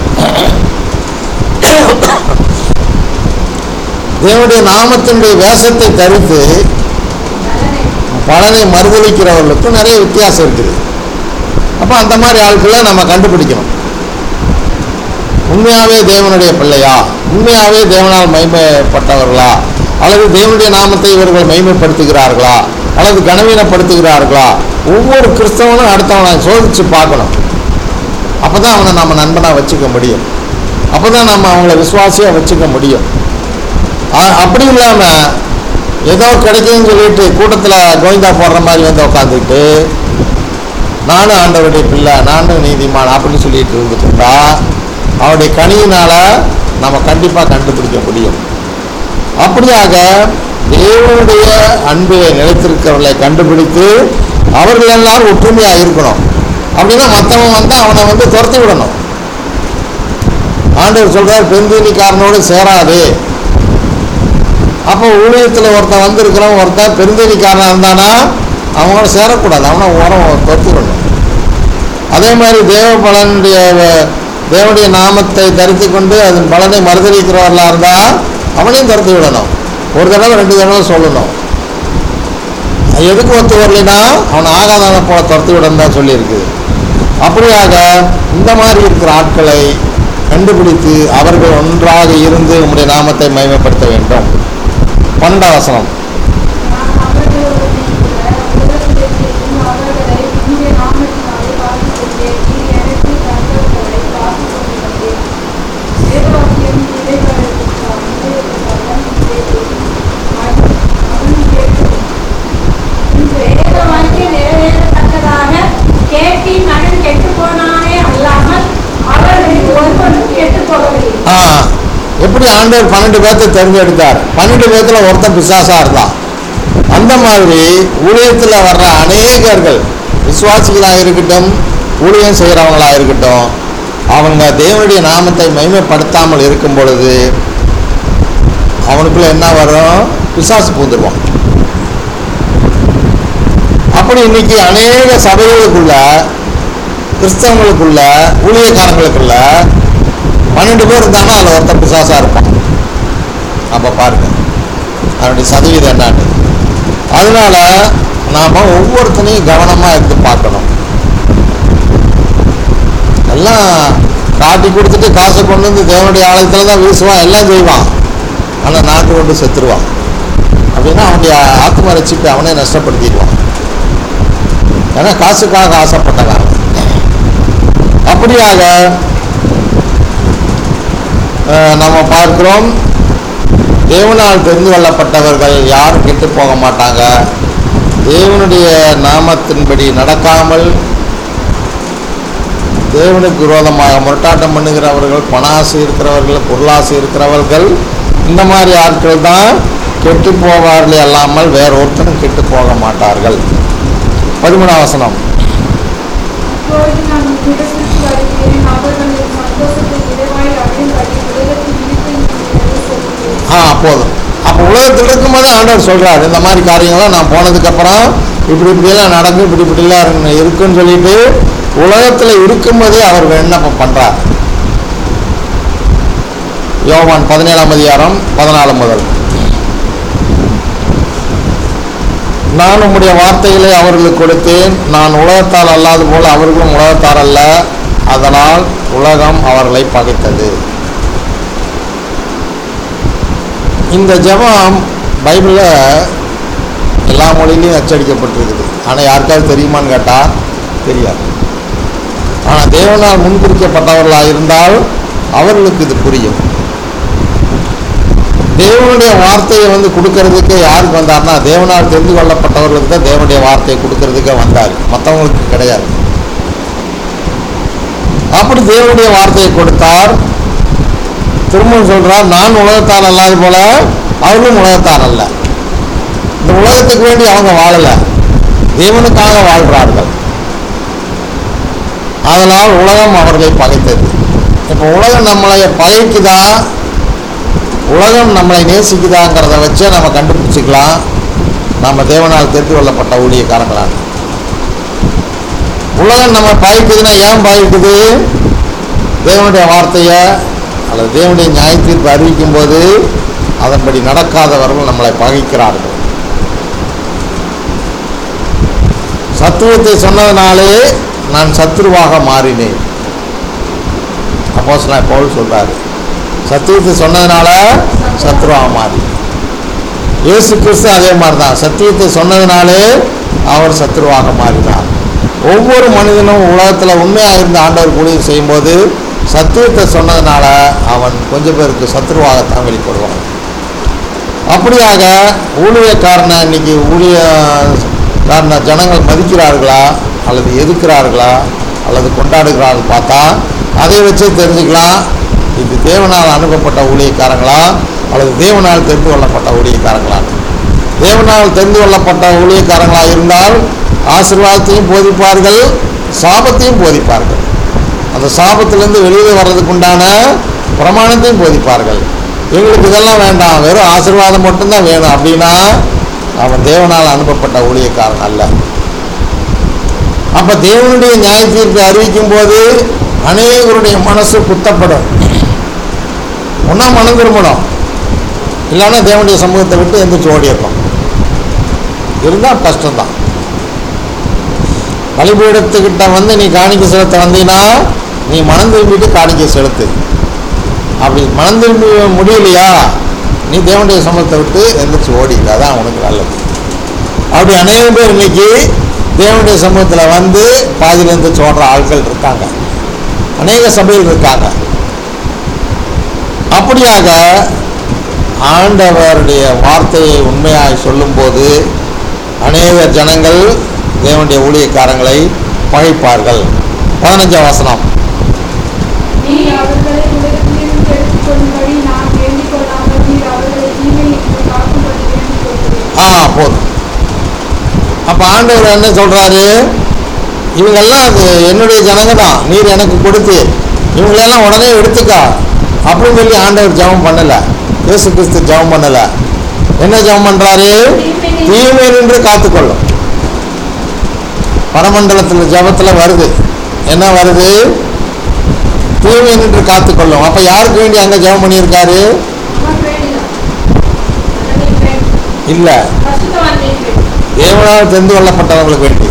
தேவனுடைய நாமத்தினுடைய வேஷத்தை தரித்து நலனை பலனை மறுதளிக்கிறவர்களுக்கும் நிறைய வித்தியாசம் இருக்குது அப்போ அந்த மாதிரி ஆட்களை நம்ம கண்டுபிடிக்கணும் உண்மையாகவே தேவனுடைய பிள்ளையா உண்மையாகவே தேவனால் மகிமைப்பட்டவர்களா அல்லது தேவனுடைய நாமத்தை இவர்கள் மகிமைப்படுத்துகிறார்களா அல்லது கனவீனப்படுத்துகிறார்களா ஒவ்வொரு கிறிஸ்தவனும் அடுத்தவனை சோதித்து பார்க்கணும் அப்போ தான் அவனை நம்ம நண்பனாக வச்சுக்க முடியும் அப்போ தான் நம்ம அவங்கள விசுவாசியாக வச்சுக்க முடியும் அ- அப்படி இல்லாமல் ஏதோ கிடைக்குதுன்னு சொல்லிட்டு கூட்டத்தில் கோவிந்தா போடுற மாதிரி வந்து உட்காந்துக்கிட்டு நானும் ஆண்டவருடைய பிள்ளை நானும் நீதிமான் அப்படின்னு சொல்லிட்டு இருந்துட்டு இருந்தா அவருடைய கனியினால் நம்ம கண்டிப்பாக கண்டுபிடிக்க முடியும் அப்படியாக தேவனுடைய அன்பிலே நிலைத்திருக்கிறவர்களை கண்டுபிடித்து அவர்கள் எல்லாரும் ஒற்றுமையாக இருக்கணும் அப்படின்னா மற்றவன் வந்து அவனை வந்து துரத்தி விடணும் ஆண்டவர் சொல்றார் பெருந்தீனிக்காரனோடு சேராது அப்போ ஊழியத்தில் ஒருத்தன் வந்திருக்கிறவன் ஒருத்தன் பெருந்தீனிக்காரனாக இருந்தானா அவங்களோட சேரக்கூடாது அவனை உரம் துரத்தி விடணும் அதே மாதிரி தேவ பலனுடைய தேவனுடைய நாமத்தை தரித்து கொண்டு அதன் பலனை மறுதளிக்கிறவர்களாக இருந்தால் அவனையும் துரத்தி விடணும் ஒரு தடவை ரெண்டு தடவை சொல்லணும் அது எதுக்கு ஒத்து வரலைன்னா அவனை ஆகாதவனை போல துரத்தி விடணும் தான் சொல்லியிருக்குது அப்படியாக இந்த மாதிரி இருக்கிற ஆட்களை கண்டுபிடித்து அவர்கள் ஒன்றாக இருந்து உம்முடைய நாமத்தை மகிமைப்படுத்த வேண்டும் பன்னெண்டாம் வசனம் நான் அவர்களோடு கூட உலகத்தில் இருக்கும் அவர்களை உம்முடைய நாமத்தினாலே காத்துக்கொண்டேன் நீர் எப்படி ஆண்டவர் பன்னெண்டு பேர்த்த தேர்ந்தெடுத்தார் பன்னெண்டு பேர்த்துல ஒருத்தன் பிசாசா இருந்தான் அந்த மாதிரி ஊழியத்தில் வர்ற அநேகர்கள் விசுவாசிகளாக இருக்கட்டும் ஊழியம் செய்கிறவங்களா இருக்கட்டும் அவங்க தேவனுடைய நாமத்தை மகிமைப்படுத்தாமல் இருக்கும் பொழுது அவனுக்குள்ள என்ன வரும் பிசாசு பூந்துருவான் அப்படி இன்னைக்கு அநேக சபைகளுக்குள்ள கிறிஸ்தவங்களுக்குள்ள ஊழியக்காரங்களுக்குள்ள பன்னெண்டு பேர் இருந்தாங்கன்னா அதில் ஒருத்தன் பிசாசா இருப்பான் அப்போ பாருங்க அதனுடைய சதவீதம் என்னன்னு அதனால நாம ஒவ்வொருத்தனையும் கவனமா இருந்து பார்க்கணும் எல்லாம் காட்டி கொடுத்துட்டு காசை கொண்டு வந்து தேவனுடைய ஆலயத்தில் தான் வீசுவான் எல்லாம் செய்வான் ஆனால் நாட்டு கொண்டு செத்துருவான் அப்படின்னா அவனுடைய ஆத்ம ரட்சிப்பை அவனே நஷ்டப்படுத்திடுவான் ஏன்னா காசுக்காக ஆசைப்பட்டவன் அவன். அப்படியாக அஹ், நம்ம பார்க்கிறோம் தேவனால் தெரிந்து கொள்ளப்பட்டவர்கள் யாரும் கெட்டு போக மாட்டாங்க தேவனுடைய நாமத்தின்படி நடக்காமல் தேவனுக்கு விரோதமாக முரட்டாட்டம் பண்ணுகிறவர்கள் பணாசை இருக்கிறவர்கள் பொருளாசை இருக்கிறவர்கள் இந்த மாதிரி ஆட்கள் தான் கெட்டு போவார்களே அல்லாமல் வேற ஒருத்தரும் கெட்டு போக மாட்டார்கள் பதிமூணாம் வசனம் இப்பொழுது நான் உன்னிடத்திற்கு வருகிறேன் அவர்கள் என் சந்தோஷத்தை நிறைவாய் அடையும்படி உலகத்தில் இருக்கிறேன் சொல்கிறேன் ஆ போதும் அப்போ உலகத்தில் இருக்கும்போது ஆண்டவர் சொல்றாரு இந்த மாதிரி காரியங்கள்லாம் நான் போனதுக்கப்புறம் இப்படி இப்படியெல்லாம் நடக்கும் இப்படி இப்படிலாம் இருக்கு- இருக்குன்னு சொல்லிட்டு உலகத்தில் இருக்கும்போதே அவர் விண்ணப்பம் பண்றார் யோவான் பதினேழாம் அதிகாரம் பதினாலு முதல் நான் உம்முடைய வார்த்தைகளை அவர்களுக்கு கொடுத்தேன் நான் உலகத்தால் அல்லாது போல அவர்களும் உலகத்தார் அல்ல அதனால் உலகம் அவர்களை பகைத்தது இந்த ஜெபம் பைபிளில் எல்லா மொழியிலையும் அச்சடிக்கப்பட்டிருக்குது ஆனால் யாருக்காவது தெரியுமான்னு கேட்டால் தெரியாது ஆனால் தேவனால் முன்குறிக்கப்பட்டவர்களாக இருந்தால் அவர்களுக்கு இது புரியும் தேவனுடைய வார்த்தையை வந்து கொடுக்கறதுக்கு யாருக்கு வந்தார்னா தேவனால் தெரிந்து கொள்ளப்பட்டவர்களுக்கு தான் தேவனுடைய வார்த்தையை கொடுக்கறதுக்கே வந்தார் மற்றவங்களுக்கு கிடையாது அப்படி தேவனுடைய வார்த்தையை கொடுத்தார் திரும்பவும் சொல்றார் நான் உலகத்தார் அல்லாது போல அவர்களும் உலகத்தார் அல்ல இந்த உலகத்துக்கு வேண்டி அவங்க வாழல தேவனுக்காக வாழ்கிறார்கள் அதனால் உலகம் அவர்களை பகைத்தது இப்போ உலகம் நம்மளை பகைக்குதா உலகம் நம்மளை நேசிக்குதாங்கிறத வச்சே நம்ம கண்டுபிடிச்சிக்கலாம் நம்ம தேவனால் தெரிந்து கொள்ளப்பட்ட ஊழியக்காரங்களான உலகம் நம்ம பகைக்குதுன்னா ஏன் பகைக்குது தேவனுடைய வார்த்தையை அல்லது தேவனுடைய நியாய தீர்ப்பு அறிவிக்கும் போது அதன்படி நடக்காதவர்கள் நம்மளை பகைக்கிறார்கள் சத்துவத்தை சொன்னதுனாலே நான் சத்துருவாக மாறினேன் அப்போஸ் நான் பவுல் சொல்றாரு சத்தியத்தை சொன்னதுனால சத்ருவாக மாறி இயேசு கிறிஸ்து அதே மாதிரி தான் சத்தியத்தை சொன்னதுனாலே அவர் சத்ருவாக மாறினார் ஒவ்வொரு மனிதனும் உலகத்தில் உண்மையாக இருந்த ஆண்டவர் ஊழியம் செய்யும்போது சத்தியத்தை சொன்னதுனால அவன் கொஞ்சம் பேருக்கு சத்ருவாகத்தான் வெளிப்படுவான் அப்படியாக ஊழியக்காரனை இன்னைக்கு ஊழியக்காரனை ஜனங்கள் மதிக்கிறார்களா அல்லது எதிர்க்கிறார்களா அல்லது கொண்டாடுகிறார்கள் பார்த்தா அதை வச்சே தெரிஞ்சுக்கலாம் இது தேவனால் அனுப்பப்பட்ட ஊழியக்காரங்களா அல்லது தேவனால் தெரிந்து கொள்ளப்பட்ட ஊழியக்காரங்களா தேவனால் தெரிந்து கொள்ளப்பட்ட ஊழியக்காரங்களா இருந்தால் ஆசீர்வாதத்தையும் போதிப்பார்கள் சாபத்தையும் போதிப்பார்கள் அந்த சாபத்திலிருந்து வெளியில் வர்றதுக்கு உண்டான பிரமாணத்தையும் போதிப்பார்கள் எங்களுக்கு இதெல்லாம் வேண்டாம் வெறும் ஆசீர்வாதம் மட்டும்தான் வேணும் அப்படின்னா அவன் தேவனால் அனுப்பப்பட்ட ஊழியக்காரன் அல்ல அப்ப தேவனுடைய நியாய தீர்ப்பை அறிவிக்கும் போது அநேகருடைய மனசு குத்தப்படும் ஒன்றா மனம் திரும்பணும் இல்லைன்னா தேவனுடைய சமூகத்தை விட்டு எந்திரிச்சு ஓடிடணும் இருந்தால் கஷ்டம்தான் பலிபீடத்துக்கிட்ட வந்து நீ காணிக்கை செலுத்த வந்தீங்கன்னா நீ மனம் திரும்பிட்டு காணிக்கை செலுத்து அப்படி மனம் திரும்பி முடியலையா நீ தேவனுடைய சமூகத்தை விட்டு எந்திரிச்சு ஓடிடு அதான் உனக்கு நல்லது அப்படி அநேக பேர் இன்னைக்கு தேவனுடைய சமூகத்தில் வந்து பாதியில் எந்திரிச்சு ஓடுற ஆட்கள் இருக்காங்க அநேக சபையில் இருக்காங்க அப்படியாக ஆண்டவருடைய வார்த்தையை உண்மையாய் சொல்லும்போது அநேக ஜனங்கள் தேவனுடைய ஊழியக்காரங்களை பகைப்பார்கள் பதினஞ்சாம் வசனம் நீ அவர்களை உலகத்திலிருந்து எடுத்துக்கொள்ளும்படி நான் ஆ போதும் அப்போ ஆண்டவர் என்ன சொல்கிறாரு இவங்கெல்லாம் அது என்னுடைய ஜனங்க தான் நீர் எனக்கு கொடுத்து இவங்களெல்லாம் உடனே எடுத்துக்கா அப்படின்னு சொல்லி ஆண்டவர் ஜெபம் பண்ணலை இயேசு கிறிஸ்து ஜெபம் பண்ணலை என்ன ஜெபம் பண்ணுறாரு தீமை நின்று காத்துக்கொள்ளும் பரமண்டலத்தில் ஜெபத்தில் வருது என்ன வருது தீமை நின்று காத்துக்கொள்ளும் அப்போ யாருக்கு வேண்டி அங்கே ஜெபம் பண்ணியிருக்காரு நமக்கு வேண்டிதான் நல்லவர்களுக்கு வேண்டி இல்லை பரிசுத்தவான்களுக்கு வேண்டி தேவனால் தெரிந்து கொள்ளப்பட்டவங்களுக்கு வேண்டி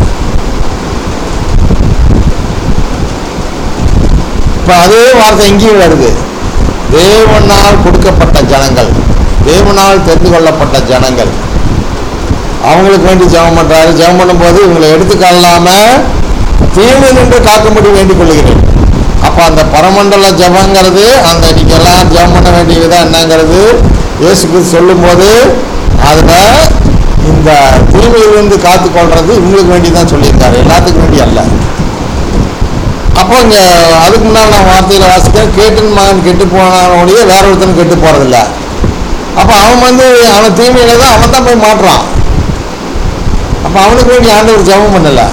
இப்போ அதே வார்த்தை இங்கேயும் வருது தேவனால் கொடுக்கப்பட்ட ஜனங்கள் தேவனால் தெரிந்து கொள்ளப்பட்ட ஜனங்கள் அவங்களுக்கு வேண்டி ஜெபம் பண்றாரு ஜெபம் பண்ணும்போது இவங்களை எடுத்துக்கொள்ளாம தீமை நின்று காக்கும்படி வேண்டிக் கொள்கிறேன் அப்போ அந்த பரமண்டல ஜெபங்கிறது அந்த இன்னைக்கு எல்லாம் ஜெபம் பண்ண வேண்டியதுதான் என்னங்கிறது இயேசு கிறிஸ்து சொல்லும்போது அதில் இந்த தீமையிலிருந்து காத்துக்கொள்றது இவங்களுக்கு வேண்டி தான் சொல்லியிருக்காரு எல்லாத்துக்கும் வேண்டி அல்ல அப்போ இங்கே அதுக்கு முன்னால் நான் வார்த்தையில் வாசிக்கிறேன் கேட்டின் மகன் கெட்டு போனவனுடைய வேற ஒருத்தனும் கெட்டு போகிறதில்ல அப்போ அவன் வந்து அவன் தீமையில தான் அவன் தான் போய் மாட்டுறான் அப்போ அவனுக்கு வேண்டி ஆண்டவர் ஜெபம் பண்ணலை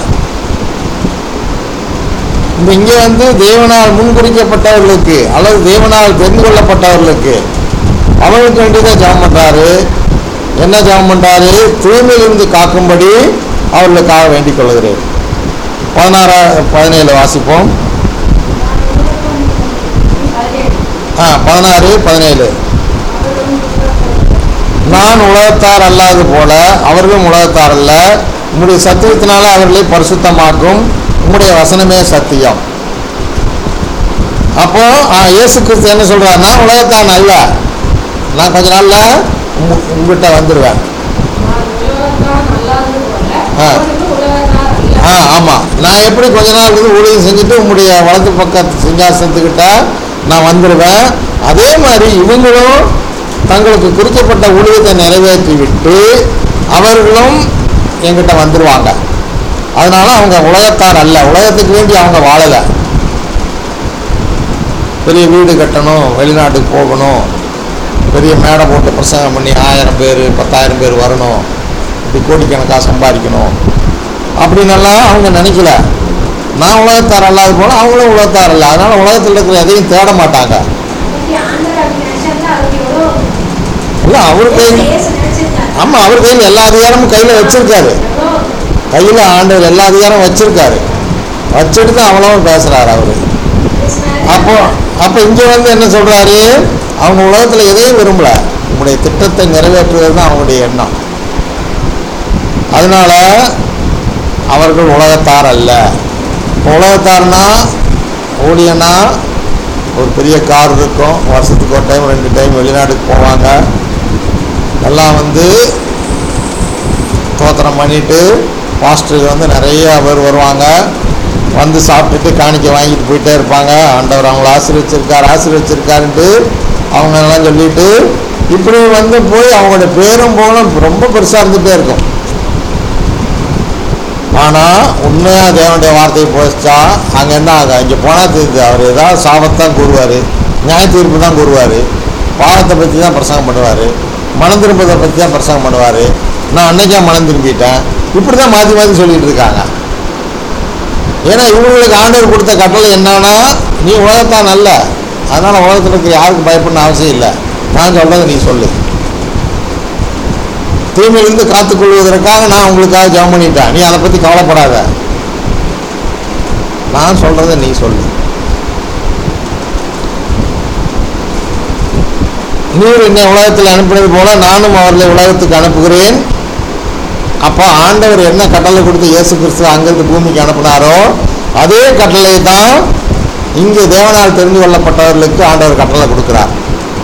இந்த இங்கே வந்து தேவனால் முன்குறிக்கப்பட்டவர்களுக்கு அல்லது தேவனால் தெரிந்து கொள்ளப்பட்டவர்களுக்கு அவங்களுக்கு வேண்டியதான் ஜெபம் பண்ணுறாரு என்ன ஜெபம் பண்ணுறாரு தூய்மையிலிருந்து காக்கும்படி அவர்களுக்காக வேண்டிக் கொள்கிறேன் பதினாறா பதினேழு வாசிப்போம் ஆ பதினாறு பதினேழு நான் உலகத்தார் அல்லாது போல அவர்களும் உலகத்தார் அல்ல உம்முடைய சத்தியத்தினால அவர்களை பரிசுத்தமாக்கும் உம்முடைய வசனமே சத்தியம் அப்போ ஆ, இயேசு கிறிஸ்து என்ன சொல்றார் நான் உலகத்தான் அல்ல நான் கொஞ்ச நாள்ல உங்க- உங்ககிட்ட வந்துடுவேன் நான் உலகத்தான் அல்லாதது போல ஆ. அவர்களும் உலகத்தார் அல்ல. ஆ ஆமாம் நான் எப்படி கொஞ்ச நாள் இருந்து ஊழியம் செஞ்சுட்டு உங்களுடைய வலது பக்க சிங்காசனத்துக்கிட்ட நான் வந்துடுவேன் அதே மாதிரி இவங்களும் தங்களுக்கு குறிக்கப்பட்ட ஊழியத்தை நிறைவேற்றி விட்டு அவர்களும் என்கிட்ட வந்துடுவாங்க அதனால அவங்க உலகத்தார் அல்ல உலகத்துக்கு வேண்டி அவங்க வாழலை பெரிய வீடு கட்டணும் வெளிநாட்டுக்கு போகணும் பெரிய மேடை போட்டு பிரசங்கம் பண்ணி ஆயிரம் பேர் பத்தாயிரம் பேர் வரணும் இப்படி கோடிக்கணக்காக சம்பாதிக்கணும் அப்படின்னெல்லாம் அவங்க நினைக்கல நான் உலகத்தார் அல்லாத போல அவங்களும் உலகத்தார் இல்லை அதனால உலகத்தில் இருக்கிற எதையும் தேட மாட்டாங்க இன்னைக்கு ஆண்டவர் அப்படி நினைச்சிருந்தா அவருக்கு எவ்வளோ இல்லை அவர் கையில் இயேசு நினைச்சிருந்தாரு. ஆமாம் அவர் கையில் எல்லா அதிகாரமும் கையில் வச்சிருக்காரு எவ்வளோ கையில் ஆண்டவர் எல்லா அதிகாரமும் வச்சிருக்காரு வச்சுட்டு தான் அவ்வளவும் பேசுகிறாரு அவர் பேசினாரு. அப்போ அப்போ இங்கே வந்து என்ன சொல்கிறாரு அவங்க உலகத்தில் எதையும் விரும்பல உங்களுடைய திட்டத்தை நிறைவேற்றுவது தான் அவங்களுடைய எண்ணம் அதனால அவர்கள் உலகத்தார் அல்ல உலகத்தார்னா ஊழியனா ஒரு பெரிய கார் இருக்கும் வருஷத்துக்கு ஒரு டைம் ரெண்டு டைம் வெளிநாட்டுக்கு போவாங்க எல்லாம் வந்து தோத்திரம் பண்ணிட்டு பாஸ்டர் வந்து நிறைய பேர் வருவாங்க வந்து சாப்பிட்டுட்டு காணிக்கை வாங்கிட்டு போயிட்டே இருப்பாங்க ஆண்டவர் அவங்கள ஆசீர்வச்சிருக்கார் ஆசீர்வச்சிருக்காருன்ட்டு அவங்க எல்லாம் சொல்லிட்டு இப்படி வந்து போய் அவங்களோட பேரும் போகணும் ரொம்ப பெருசாக இருந்துகிட்டே இருக்கும் ஆனால் உண்மையாக தேவனுடைய வார்த்தையை போச்சா அங்கே என்ன ஆகும் இங்கே போனால் தெரியுது அவர் ஏதாவது சாபத்தான் கூறுவார் நியாய தீர்ப்பு தான் கூறுவார் பாவத்தை பற்றி தான் பிரசங்கம் பண்ணுவார் மனம் திரும்பதை பற்றி தான் பிரசங்கம் பண்ணுவார் நான் அன்னைக்கே மனம் திரும்பிட்டேன் இப்படி தான் மாற்றி மாற்றி சொல்லிட்டு இருக்காங்க ஏன்னா இவங்களுக்கு ஆண்டவர் கொடுத்த கட்டளை என்னன்னா நீ உலகத்தான் நல்ல அதனால் உலகத்தில் இருக்கிற யாருக்கும் பயப்படணும் அவசியம் இல்லை நான் சொல்கிறத நீ சொல்லு தீமையிலிருந்து காத்துக்கொள்வதற்காக நான் உங்களுக்காக ஜெபம் பண்ணிட்டேன் நீ அதை பற்றி கவலைப்படாத நான் சொல்கிறத நீ சொல்லு நீர் என்னை உலகத்தில் அனுப்பினது போல நானும் அவர்களை உலகத்துக்கு அனுப்புகிறேன் அப்போ ஆண்டவர் என்ன கட்டளை கொடுத்து இயேசு கிறிஸ்து அங்கிருந்து பூமிக்கு அனுப்புனாரோ அதே கட்டளை தான் இங்கே தேவனால் தெரிந்து கொள்ளப்பட்டவர்களுக்கு ஆண்டவர் கட்டளை கொடுக்கிறார்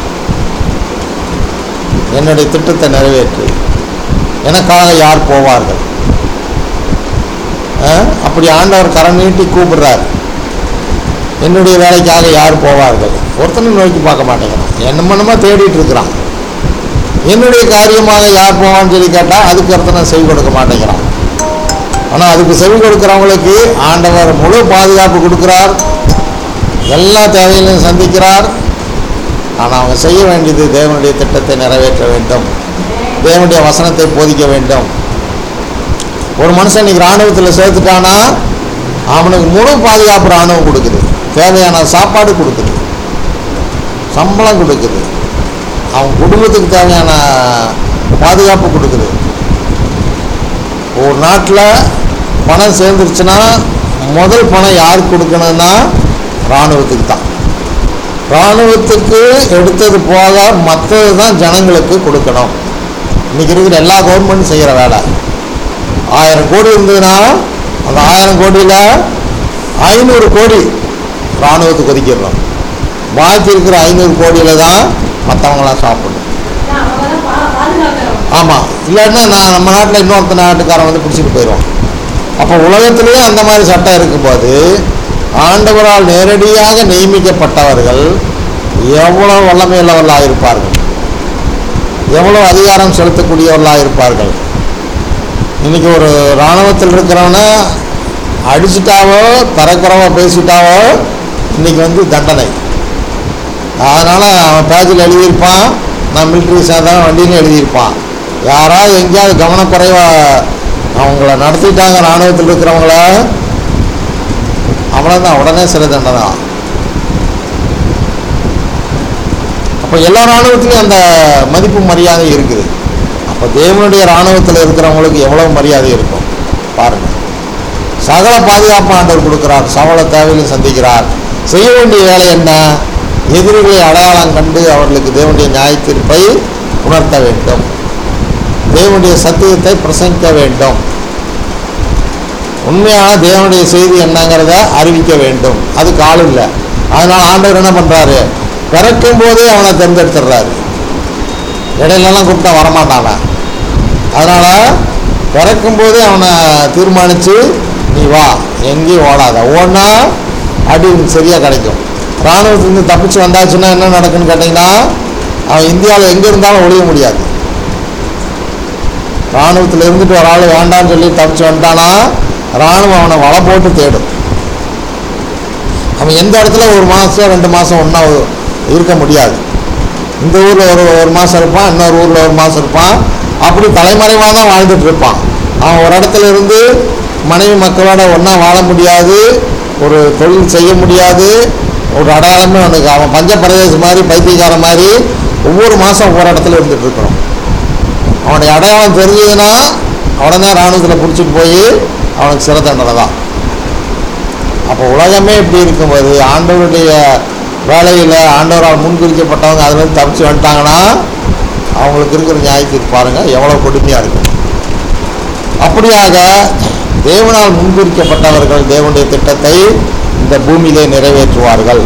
என்னுடைய திட்டத்தை நிறைவேற்று எனக்காக யார் போவார்கள் ஆ? அப்படி ஆண்டவர் கரம் நீட்டி கூப்பிடுறார் என்னுடைய வேலைக்காக யார் போவார்கள் ஒருத்தனும் நோக்கி பார்க்க மாட்டேங்கிறான் என்ன மனமா தேடிட்டு இருக்கிறான் என்னுடைய காரியமாக யார் போவான்னு சொல்லி கேட்டால் அதுக்கு ஒருத்தனை செவி கொடுக்க மாட்டேங்கிறான் ஆனால் அதுக்கு செவி கொடுக்குறவங்களுக்கு ஆண்டவர் முழு பாதுகாப்பு கொடுக்கிறார் எல்லா தேவைகளையும் சந்திக்கிறார் ஆனால் அவங்க செய்ய வேண்டியது தேவனுடைய திட்டத்தை நிறைவேற்ற வேண்டும் தேவனுடைய வசனத்தை போதிக்க வேண்டும் ஒரு மனுஷன் இன்னைக்கு இராணுவத்தில் சேர்த்துட்டானா அவனுக்கு முழு பாதுகாப்பு இராணுவம் கொடுக்குது தேவையான சாப்பாடு கொடுக்குது சம்பளம் கொடுக்குது அவன் குடும்பத்துக்கு தேவையான பாதுகாப்பு கொடுக்குது ஒரு நாட்டில் பணம் சேர்ந்துருச்சுன்னா முதல் பணம் யாருக்கு கொடுக்கணும்னா இராணுவத்துக்கு தான் இராணுவத்துக்கு எடுத்தது போக மற்றது தான் ஜனங்களுக்கு கொடுக்கணும் இன்றைக்கி இருக்கிற எல்லா கவர்மெண்ட்டும் செய்கிற வேலை ஆயிரம் கோடி இருந்ததுன்னா அந்த ஆயிரம் கோடியில் ஐநூறு கோடி இராணுவத்துக்கு ஒதுக்கிடுறோம் பாக்கி இருக்கிற ஐநூறு கோடியில் தான் மற்றவங்களாம் சாப்பிடணும் அவங்க தான் பா- பாதுகாக்கிறவங்க ஆமாம் இல்லைன்னா நான் நம்ம நாட்டில் இன்னொருத்த நாட்டுக்காரன் வந்து பிடிச்சிட்டு போயிடுவான் அப்போ உலகத்திலேயே அந்த மாதிரி சட்டம் இருக்கும்போது ஆண்டவரால் நேரடியாக நியமிக்கப்பட்டவர்கள் எவ்வளோ வல்லமையுள்ளவர்களாக இருப்பார்கள் எவ்வளோ அதிகாரம் செலுத்தக்கூடியவர்களாக இருப்பார்கள் இன்னைக்கு ஒரு இராணுவத்தில் இருக்கிறவனை அடிச்சிட்டாவோ தரக்குறவோ பேசிட்டாவோ இன்னைக்கு வந்து தண்டனை அதனால் அவன் பேஜில் எழுதியிருப்பான் நான் மிலிட்ரி சேர்ந்தவன் வண்டின்னு எழுதியிருப்பான் யாராவது எங்கேயாவது கவனக்குறைவா அவங்கள நடத்திட்டாங்க இராணுவத்தில் இருக்கிறவங்கள அவ்வளோதான் உடனே சிறை தண்டனை அப்போ எல்லா இராணுவத்துலேயும் அந்த மதிப்பு மரியாதை இருக்குது அப்போ தேவனுடைய இராணுவத்தில் இருக்கிறவங்களுக்கு எவ்வளோ மரியாதை இருக்கும் பாருங்கள் சகல பாதுகாப்பு ஆண்டவர் கொடுக்கிறார் சகல தேவையிலும் சந்திக்கிறார் செய்ய வேண்டிய வேலை என்ன எதிரிகளை அடையாளம் கண்டு அவர்களுக்கு தேவனுடைய நியாயத்தீர்ப்பை உணர்த்த வேண்டும் தேவனுடைய சத்தியத்தை பிரசங்கிக்க வேண்டும் உண்மையான தேவனுடைய செய்தி என்னங்கிறத அறிவிக்க வேண்டும் அதுக்கு ஆள் இல்லை அதனால் ஆண்டவர் என்ன பண்ணுறாரு பிறக்கும் போதே அவனை தேர்ந்தெடுத்துடுறாரு இடையிலலாம் கூப்பிட்டா வரமாட்டான் அவன். அதனால் பிறக்கும் போதே அவனை தீர்மானித்து நீ வா எங்கேயும் ஓடாத ஓடினா அடி உனக்கு சரியாக கிடைக்கும் இராணுவத்துலேருந்து தப்பிச்சு வந்தாச்சுன்னா என்ன நடக்குன்னு கேட்டிங்கன்னா அவன் இந்தியாவில் எங்கே இருந்தாலும் ஒழிய முடியாது இராணுவத்தில் இருந்துட்டு ஒரு ஆள் வேண்டாம்னு சொல்லி தப்பிச்சு வந்துட்டானா இராணுவம் அவனை வலை போட்டு தேடும் அவன் எந்த இடத்துல ஒரு மாதம் ரெண்டு மாதம் ஒன்றா இருக்க முடியாது இந்த ஊரில் ஒரு ஒரு மாதம் இருப்பான் இன்னொரு ஊரில் ஒரு மாதம் இருப்பான் அப்படி தலைமறைவாக தான் வாழ்ந்துட்டு இருப்பான் அவன் ஒரு இடத்துல இருந்து மனைவி மக்களோட ஒன்றா வாழ முடியாது ஒரு தொழில் செய்ய முடியாது ஒரு அடையாளமே அவனுக்கு அவன் பஞ்ச பிரதேசம் மாதிரி பைத்தியக்காரன் மாதிரி ஒவ்வொரு மாதம் ஒவ்வொரு இடத்துல இருந்துட்டு இருக்கிறோம் அவனுடைய அடையாளம் தெரிஞ்சதுன்னா உடனே இராணுவத்தில் பிடிச்சிட்டு போய் அவனுக்கு சிறை தண்டனை தான் அப்போ உலகமே இப்படி இருக்கும்போது ஆண்டவருடைய வேலையில் ஆண்டவரால் முன்குறிக்கப்பட்டவங்க அதுலேருந்து தப்பிச்சு வந்துட்டாங்கன்னா அவங்களுக்கு இருக்கிற நியாயத்தீர்ப்பு பாருங்கள் எவ்வளோ கொடுமையாக இருக்கும் அப்படியாக தேவனால் முன்குறிக்கப்பட்டவர்கள் தேவனுடைய திட்டத்தை இந்த பூமியிலே நிறைவேற்றுவார்கள்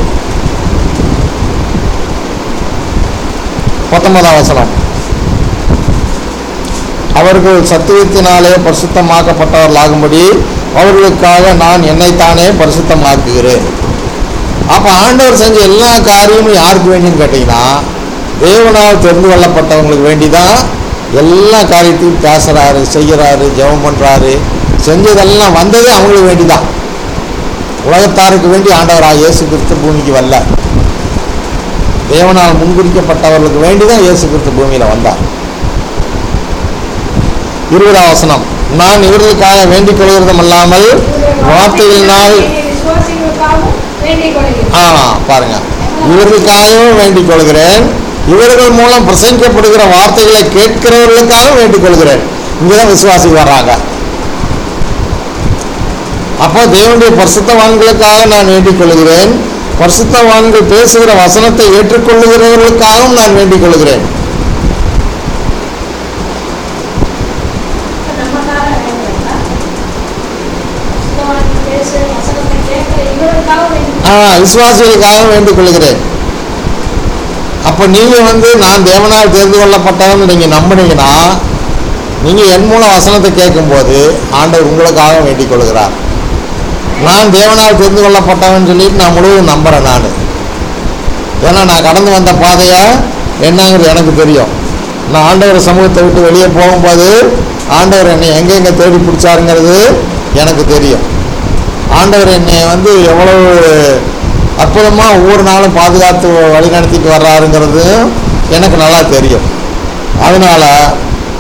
பத்தொன்பதாம் வசனம் அவர்கள் சத்துவத்தினாலே பரிசுத்தமாக்கப்பட்டவர்களாகும்படி அவர்களுக்காக நான் என்னைத்தானே பரிசுத்தமாக்குகிறேன் அப்போ ஆண்டவர் செஞ்ச எல்லா காரியமும் யாருக்கு வேண்டின்னு கேட்டிங்கன்னா தேவனால் தெரிந்து கொள்ளப்பட்டவங்களுக்கு வேண்டி தான் எல்லா காரியத்தையும் பேசுகிறாரு செய்கிறாரு ஜெபம் பண்ணுறாரு செஞ்சதெல்லாம் வந்ததே அவங்களுக்கு வேண்டி தான் உலகத்தாருக்கு வேண்டி ஆண்டவராக இயேசு கிறிஸ்து பூமிக்கு வரல தேவனால் முன்குறிக்கப்பட்டவர்களுக்கு வேண்டி தான் இயேசு கிறிஸ்து பூமியில் வந்தார் இருபதாம் வசனம் நான் இவர்களுக்காக வேண்டிக் கொள்கிறதும் அல்லாமல் வார்த்தைகளினால் விசுவாசிகளுக்காகவும் வேண்டிக் கொள்கிறேன் ஆ பாருங்க இவர்களுக்காகவும் வேண்டிக் கொள்கிறேன் இவர்கள் மூலம் பிரசங்கிக்கப்படுகிற வார்த்தைகளை கேட்கிறவர்களுக்காகவும் வேண்டிக் கொள்கிறேன் இங்கதான் விசுவாசி வர்றாங்க அப்போ தேவனுடைய பரிசுத்தவான்களுக்காக நான் வேண்டிக் கொள்கிறேன் பரிசுத்தவான்கள் பேசுகிற வசனத்தை ஏற்றுக்கொள்ளுகிறவர்களுக்காகவும் நான் வேண்டிக் கொள்கிறேன் நமக்காக வேண்டுகிறதா சுத்தமான பேசு வசனத்தை கேட்கிற இவர்களுக்காக வேண்டிக் ஆ விசுவாசிகளுக்காக வேண்டிக் கொள்கிறேன் அப்போ நீங்கள் வந்து நான் தேவனால் தெரிந்து கொள்ளப்பட்டவன் நீங்கள் நம்புனீங்கன்னா நீங்கள் என் மூலம் வசனத்தை கேட்கும்போது ஆண்டவர் உங்களுக்காக வேண்டிக் கொள்கிறார் நான் தேவனால் தெரிந்து கொள்ளப்பட்டவன் சொல்லிட்டு நான் முழுவதும் நம்புகிறேன் நான் ஏன்னா நான் கடந்து வந்த பாதையை என்னங்கிறது எனக்கு தெரியும் நான் ஆண்டவர் சமூகத்தை விட்டு வெளியே போகும்போது ஆண்டவர் என்னை எங்கெங்கே தேடி பிடிச்சாருங்கிறது எனக்கு தெரியும் ஆண்டவர் என்னை வந்து எவ்வளவு அற்புதமாக ஒவ்வொரு நாளும் பாதுகாத்து வழி நடத்திட்டு வர்றாருங்கிறது எனக்கு நல்லா தெரியும் அதனால்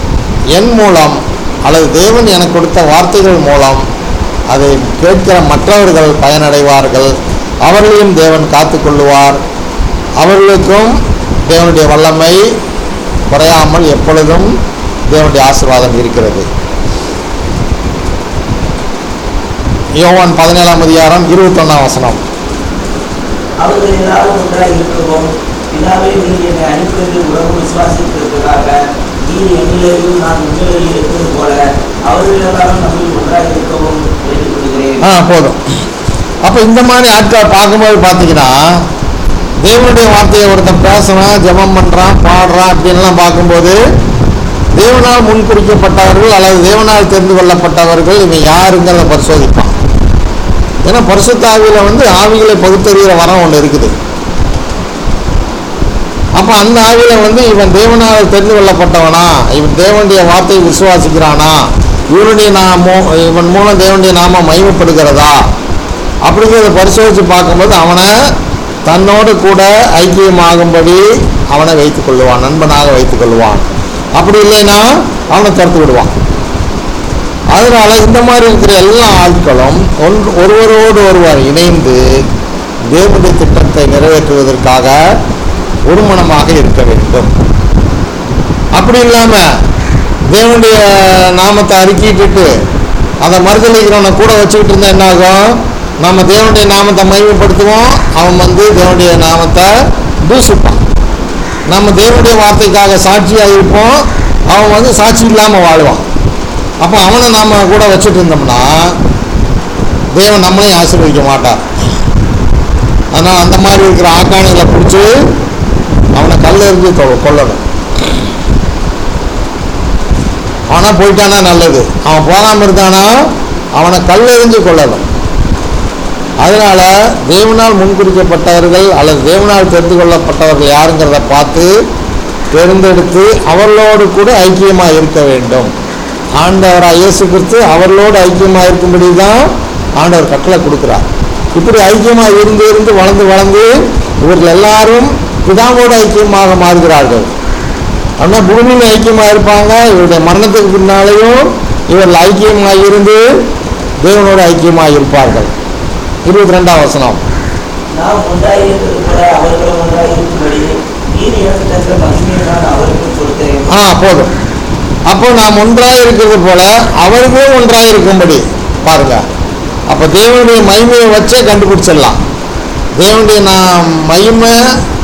என் மூலம் அல்லது தேவன் எனக்கு கொடுத்த வார்த்தைகள் மூலம் அதை கேட்கிற மற்றவர்கள் பயனடைவார்கள் அவர்களையும் தேவன் காத்துக்கொள்ளுவார் அவர்களுக்கும் தேவனுடைய வல்லமை குறையாமல் எப்பொழுதும் தேவனுடைய ஆசீர்வாதம் இருக்கிறது யோவான் பதினேழாம் அதிகாரம் இருபத்தொன்னாம் வசனம் அவர்கள் எல்லாரும் ஒன்றாய் இருக்கவும் பிதாவே நீர் என்னை அனுப்பியது உறவு விசுவாசித்திருப்பதாக நீர் என்னிலேயும் நான் உண்மையிலேயே இருப்பது போல அவர்கள் எல்லாரும் நம்மில் ஒன்றாய் இருக்கவும் வேண்டிக் ஆ போதும் அப்போ இந்த மாதிரி ஆட்களை பார்க்கும்போது பார்த்தீங்கன்னா தேவனுடைய வார்த்தையை ஒருத்தன் பேசுறான் ஜெபம் பண்ணுறான் பாடுறான் அப்படின்லாம் பார்க்கும்போது தேவனால் முன்குறிக்கப்பட்டவர்கள் அல்லது தேவனால் தெரிந்து கொள்ளப்பட்டவர்கள் இவன் யாருங்கிறத பரிசோதிப்பான் ஏன்னா பரிசுத்த ஆவியில் வந்து ஆவிகளை பகுத்தறிகிற வரம் ஒன்று இருக்குது அப்போ அந்த ஆவியில் வந்து இவன் தேவனால் தெரிந்து கொள்ளப்பட்டவனா இவன் தேவனுடைய வார்த்தையை விசுவாசிக்கிறானா இவனுடைய நாமோ இவன் மூலம் தேவனுடைய நாமம் மகிமைப்படுகிறதா அப்படிங்கிறத பரிசோதித்து பார்க்கும்போது அவனை தன்னோடு கூட ஐக்கியமாகும்படி அவனை வைத்துக் கொள்ளுவான் நண்பனாக வைத்துக் கொள்வான் அப்படி இல்லைன்னா அவனை தடுத்து விடுவான் அதனால இந்த மாதிரி இருக்கிற எல்லா ஆட்களும் ஒன்று ஒருவரோடு ஒருவர் இணைந்து தேவனுடைய திட்டத்தை நிறைவேற்றுவதற்காக ஒருமனமாக இருக்க வேண்டும் அப்படி இல்லாம தேவனுடைய நாமத்தை அறிக்கிட்டு அதை மறுதளிக்கிறவனை கூட வச்சுக்கிட்டு இருந்தா என்ன ஆகும் நம்ம தேவனுடைய நாமத்தை மகிமைப்படுத்துவோம் அவன் வந்து தேவனுடைய நாமத்தை தூசிப்பான் நம்ம தேவனுடைய வார்த்தைக்காக சாட்சியாக இருப்போம் அவன் வந்து சாட்சி இல்லாமல் வாழ்வான் அப்போ அவனை நாம கூட வச்சுட்டு இருந்தோம்னா தேவன் நம்மளையும் ஆசீர்வதிக்க மாட்டார் அதனால் அந்த மாதிரி இருக்கிற ஆக்காணிகளை பிடிச்சி அவனை கல் எறிஞ்சு கொ- கொல்லணும் அவனா போயிட்டானா நல்லது அவன் போகாமல் இருந்தானா அவனை கல் எறிஞ்சு கொள்ளணும் அதனால தேவனால் முன்குறிக்கப்பட்டவர்கள் அல்லது தேவனால் தெரிந்து கொள்ளப்பட்டவர்கள் யாருங்கிறத பார்த்து தேர்ந்தெடுத்து அவர்களோடு கூட ஐக்கியமாக இருக்க வேண்டும் ஆண்டவராக இயேசு கிறிஸ்து அவர்களோடு ஐக்கியமாக இருக்கும்படி தான் ஆண்டவர் கட்டளை கொடுக்குறார் இப்படி ஐக்கியமாக இருந்து இருந்து வளர்ந்து வளர்ந்து இவர்கள் எல்லாரும் பிதாவோடு ஐக்கியமாக மாறுகிறார்கள் ஆனால் பூமியில் ஐக்கியமாக இருப்பாங்க இவருடைய மரணத்துக்கு பின்னாலேயும் இவர்கள் ஐக்கியமாக இருந்து தேவனோடு ஐக்கியமாக இருப்பார்கள் இருபத்தி ரெண்டாம் வசனம் நாம் ஒன்றாய் இருக்கிறது போல அவர்களும் ஒன்றாய் இருக்கும்படி நீர் எனக்கு தந்த மகிமையை நான் அவருக்கு கொடுத்தேன் ஆ போதும் அப்போ நாம் ஒன்றாக இருக்கிறது போல அவர்களும் ஒன்றாக இருக்கும்படி பாருங்க அப்போ தேவனுடைய மகிமையை வச்சே கண்டுபிடிச்சிடலாம் தேவனுடைய நான் மகிமை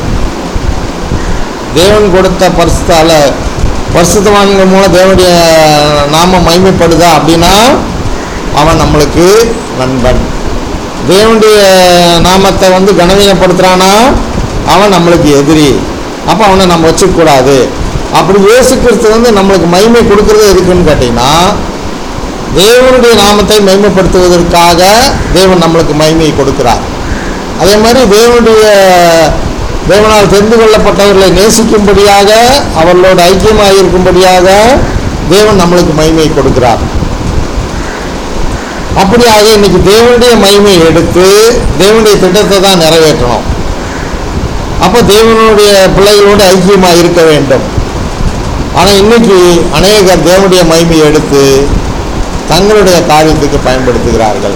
தேவன் கொடுத்த பரிசுத்தால பரிசுத்தவான்கள் மூலம் தேவனுடைய நாம மகிமைப்படுதா அப்படின்னா அவன் நம்மளுக்கு நண்பன் தேவனுடைய நாமத்தை வந்து கனவீனப்படுத்துறானா அவன் நம்மளுக்கு எதிரி அப்போ அவனை நம்ம வச்சுக்கூடாது அப்படி இயேசு கிறிஸ்து வந்து நம்மளுக்கு மகிமை கொடுக்கறது எதுக்குன்னு கேட்டிங்கன்னா தேவனுடைய நாமத்தை மகிமைப்படுத்துவதற்காக தேவன் நம்மளுக்கு மகிமையை கொடுக்கிறார் அதே மாதிரி தேவனுடைய தேவனால் தெரிந்து கொள்ளப்பட்டவர்களை நேசிக்கும்படியாக அவர்களோடு ஐக்கியமாக இருக்கும்படியாக தேவன் நம்மளுக்கு மகிமையை கொடுக்கிறார் அப்படியாக இன்னைக்கு தேவனுடைய மகிமையை எடுத்து தேவனுடைய திட்டத்தை தான் நிறைவேற்றணும் அப்போ தேவனுடைய பிள்ளைகளோடு ஐக்கியமாக இருக்க வேண்டும் ஆனால் இன்னைக்கு அநேகர் தேவனுடைய மகிமையை எடுத்து தங்களுடைய காரியத்துக்கு பயன்படுத்துகிறார்கள்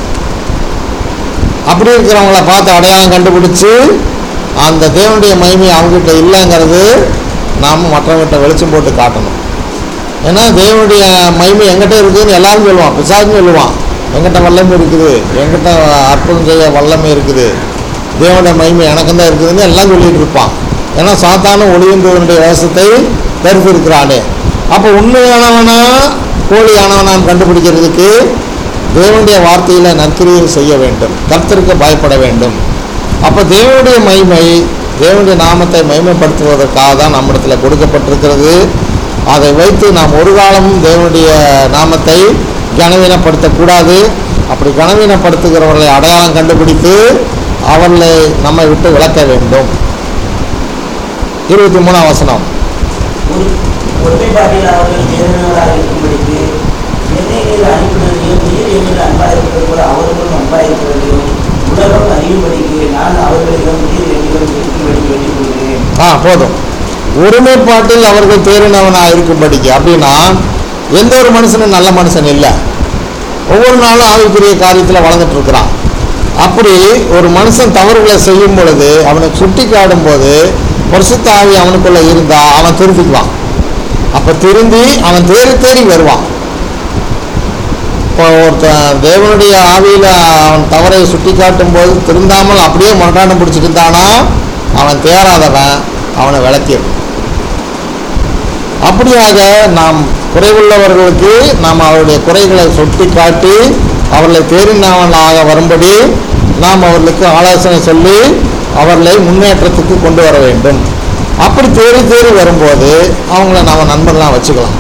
அப்படி இருக்கிறவங்கள பார்த்து அடையாளம் கண்டுபிடிச்சு அந்த தேவனுடைய மகிமை அவங்ககிட்ட இல்லைங்கிறது நாம் மற்றவங்ககிட்ட வெளிச்சம் போட்டு காட்டணும் ஏன்னா தேவனுடைய மகிமை எங்கிட்ட இருக்குதுன்னு எல்லாரும் சொல்லுவான் பிசாசும் சொல்லுவான் எங்கிட்ட வல்லமை இருக்குது எங்கிட்ட அற்புதம் செய்ய வல்லமை இருக்குது தேவனுடைய மகிமை எனக்கும் தான் இருக்குதுன்னு எல்லாம் சொல்லிட்டு இருப்பான் ஏன்னா சாத்தானும் ஒளியந்தவனுடைய வேஷத்தை தரித்திருக்கிறானே அப்போ உண்மையானவனா போலியானவனான்னு கண்டுபிடிக்கிறதுக்கு தேவனுடைய வார்த்தையில் நற்கிரியை செய்ய வேண்டும் கர்த்தருக்கு பயப்பட வேண்டும் அப்போ தேவனுடைய மகிமை தேவனுடைய நாமத்தை மகிமைப்படுத்துவதற்காக தான் நம்மிடத்தில் கொடுக்கப்பட்டிருக்கிறது அதை வைத்து நாம் ஒரு காலமும் தேவனுடைய நாமத்தை கனவீனப்படுத்தக்கூடாது அப்படி கனவீனப்படுத்துகிறவர்களை அடையாளம் கண்டுபிடித்து அவர்களை நம்மை விட்டு விளக்க வேண்டும் இருபத்தி மூணாம் வசனம் ஒரு ஒருமைப்பாட்டில் அவர்கள் நேர்மையோராக இருக்கும்படிக்கு என்னை நீர் அனுப்பினதையும் நீர் என்னில் அன்பாயிருக்கிறது போல அவர்களும் அன்பாயிருக்கிறதையும் உலகம் அறியும்படிக்கு நான் அவர்களிடம் நீர் என்னிடம் இருக்கும்படி வேண்டிக் கொள்கிறேன் ஆ போதும் ஒருமைப்பாட்டில் அவர்கள் தேறினவனாக இருக்கும்படிக்கு அப்படின்னா எந்த ஒரு மனுஷனும் நல்ல மனுஷன் இல்லை ஒவ்வொரு நாளும் ஆவிக்குரிய காரியத்தில் வளர்ந்துட்டு இருக்கிறான் அப்படி ஒரு மனுஷன் தவறுகளை செய்யும் பொழுது அவனை சுட்டி காடும் போது பரிசுத்த ஆவி அவனுக்குள்ள இருந்தா அவன் திருந்திக்குவான் அப்போ திருந்தி அவன் தேறி தேறி வருவான் இப்போ ஒருத்தன் தேவனுடைய ஆவியில் அவன் தவறை சுட்டி காட்டும் போது திருந்தாமல் அப்படியே முரட்டாண்டம் பிடிச்சிட்டு இருந்தானா அவன் தேராதவன் அவனை விளக்கிடும் அப்படியாக நாம் குறைவுள்ளவர்களுக்கு நாம் அவருடைய குறைகளை சுட்டி காட்டி அவர்களை தேறினவனாக வரும்படி நாம் அவர்களுக்கு ஆலோசனை சொல்லி அவர்களை முன்னேற்றத்துக்கு கொண்டு வர வேண்டும் அப்படி தேறி தேறி வரும்போது அவங்கள நாம் நண்பர்களாக வச்சுக்கலாம்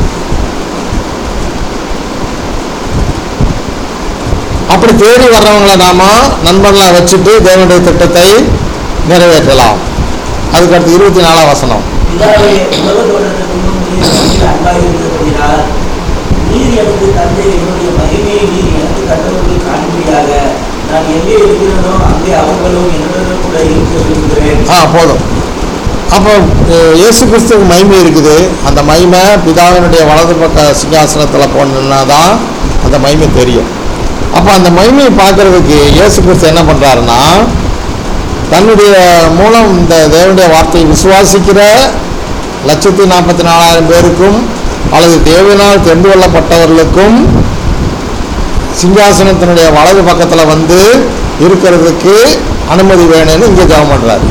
அப்படி தேடி வர்றவங்களை நாம நண்பர்களாக வச்சுட்டு தேவனுடைய திட்டத்தை நிறைவேற்றலாம் அதுக்கடுத்து இருபத்தி நாலாம் வசனம் பிதாவே உலக தோற்றத்துக்கு முன்பு நீர் அன்பாய் இருந்தபடியால் நீர் எனக்கு தந்தை என்னுடைய மகிமையை நீர் எனக்கு கண்டவர்கள் காண்படியாக நான் எங்கே இருக்கிறேனோ அங்கே அவர்களும் என்னுடன் கூட இருக்க விரும்புகிறேன் ஆ போதும் அப்போ அஹ், இயேசு கிறிஸ்துவுக்கு மகிமை இருக்குது அந்த மகிமை பிதாவினுடைய வலது பக்க சிங்காசனத்தில் போனா தான் அந்த மகிமை தெரியும் அப்போ அந்த மகிமையை பார்க்கறதுக்கு இயேசு கிறிஸ்து என்ன பண்ணுறாருன்னா தன்னுடைய மூலம் இந்த தேவனுடைய வார்த்தையை விசுவாசிக்கிற லட்சத்தி நாற்பத்தி நாலாயிரம் பேருக்கும் அல்லது தேவனால் தெரிந்து கொள்ளப்பட்டவர்களுக்கும் சிங்காசனத்தினுடைய வலது பக்கத்தில் வந்து இருக்கிறதுக்கு அனுமதி வேணும்னு இங்கே ஜெபம் பண்ணுறாரு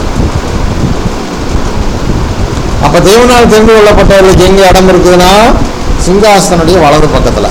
அப்போ தேவனால் தெரிந்து கொள்ளப்பட்டவர்களுக்கு எங்கே இடம் இருக்குதுன்னா சிங்காசனுடைய வலது பக்கத்தில்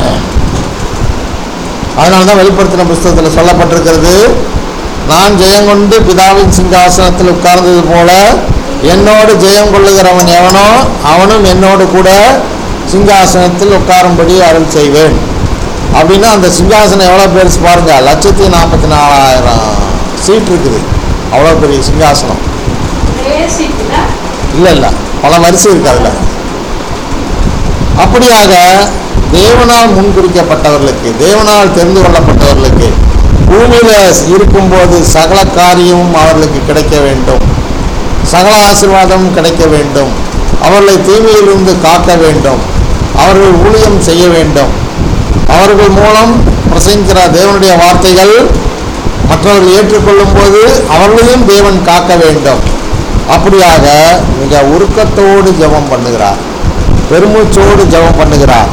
அதனால தான் வெளிப்படுத்தின புஸ்தகத்தில் சொல்லப்பட்டிருக்கிறது நான் ஜெயம் கொண்டு பிதாவின் சிங்காசனத்தில் உட்கார்ந்தது போல என்னோடு ஜெயம் கொள்ளுகிறவன் எவனோ அவனும் என்னோடு கூட சிங்காசனத்தில் உட்காரும்படி அருள் செய்வேன் அப்படின்னா அந்த சிங்காசனம் எவ்வளோ பெருசு பாருங்க லட்சத்தி நாற்பத்தி நாலாயிரம் சீட் இருக்குது அவ்வளோ பெரிய சிங்காசனம் ஒரே சீட்டுல இல்லை இல்லை பல வரிசை இருக்கு அதில் அப்படியாக தேவனால் முன்குறிக்கப்பட்டவர்களுக்கு தேவனால் தெரிந்து கொள்ளப்பட்டவர்களுக்கு பூமியில் இருக்கும்போது சகல காரியமும் அவர்களுக்கு கிடைக்க வேண்டும் சகல ஆசீர்வாதமும் கிடைக்க வேண்டும் அவர்களை தீமையிலிருந்து காக்க வேண்டும் அவர்கள் ஊழியம் செய்ய வேண்டும் அவர்கள் மூலம் பிரசங்கிக்கிற தேவனுடைய வார்த்தைகள் மற்றவர்கள் ஏற்றுக்கொள்ளும் போது அவர்களையும் தேவன் காக்க வேண்டும் அப்படியாக மிக உருக்கத்தோடு ஜெபம் பண்ணுகிறார் பெருமூச்சோடு ஜெபம் பண்ணுகிறார்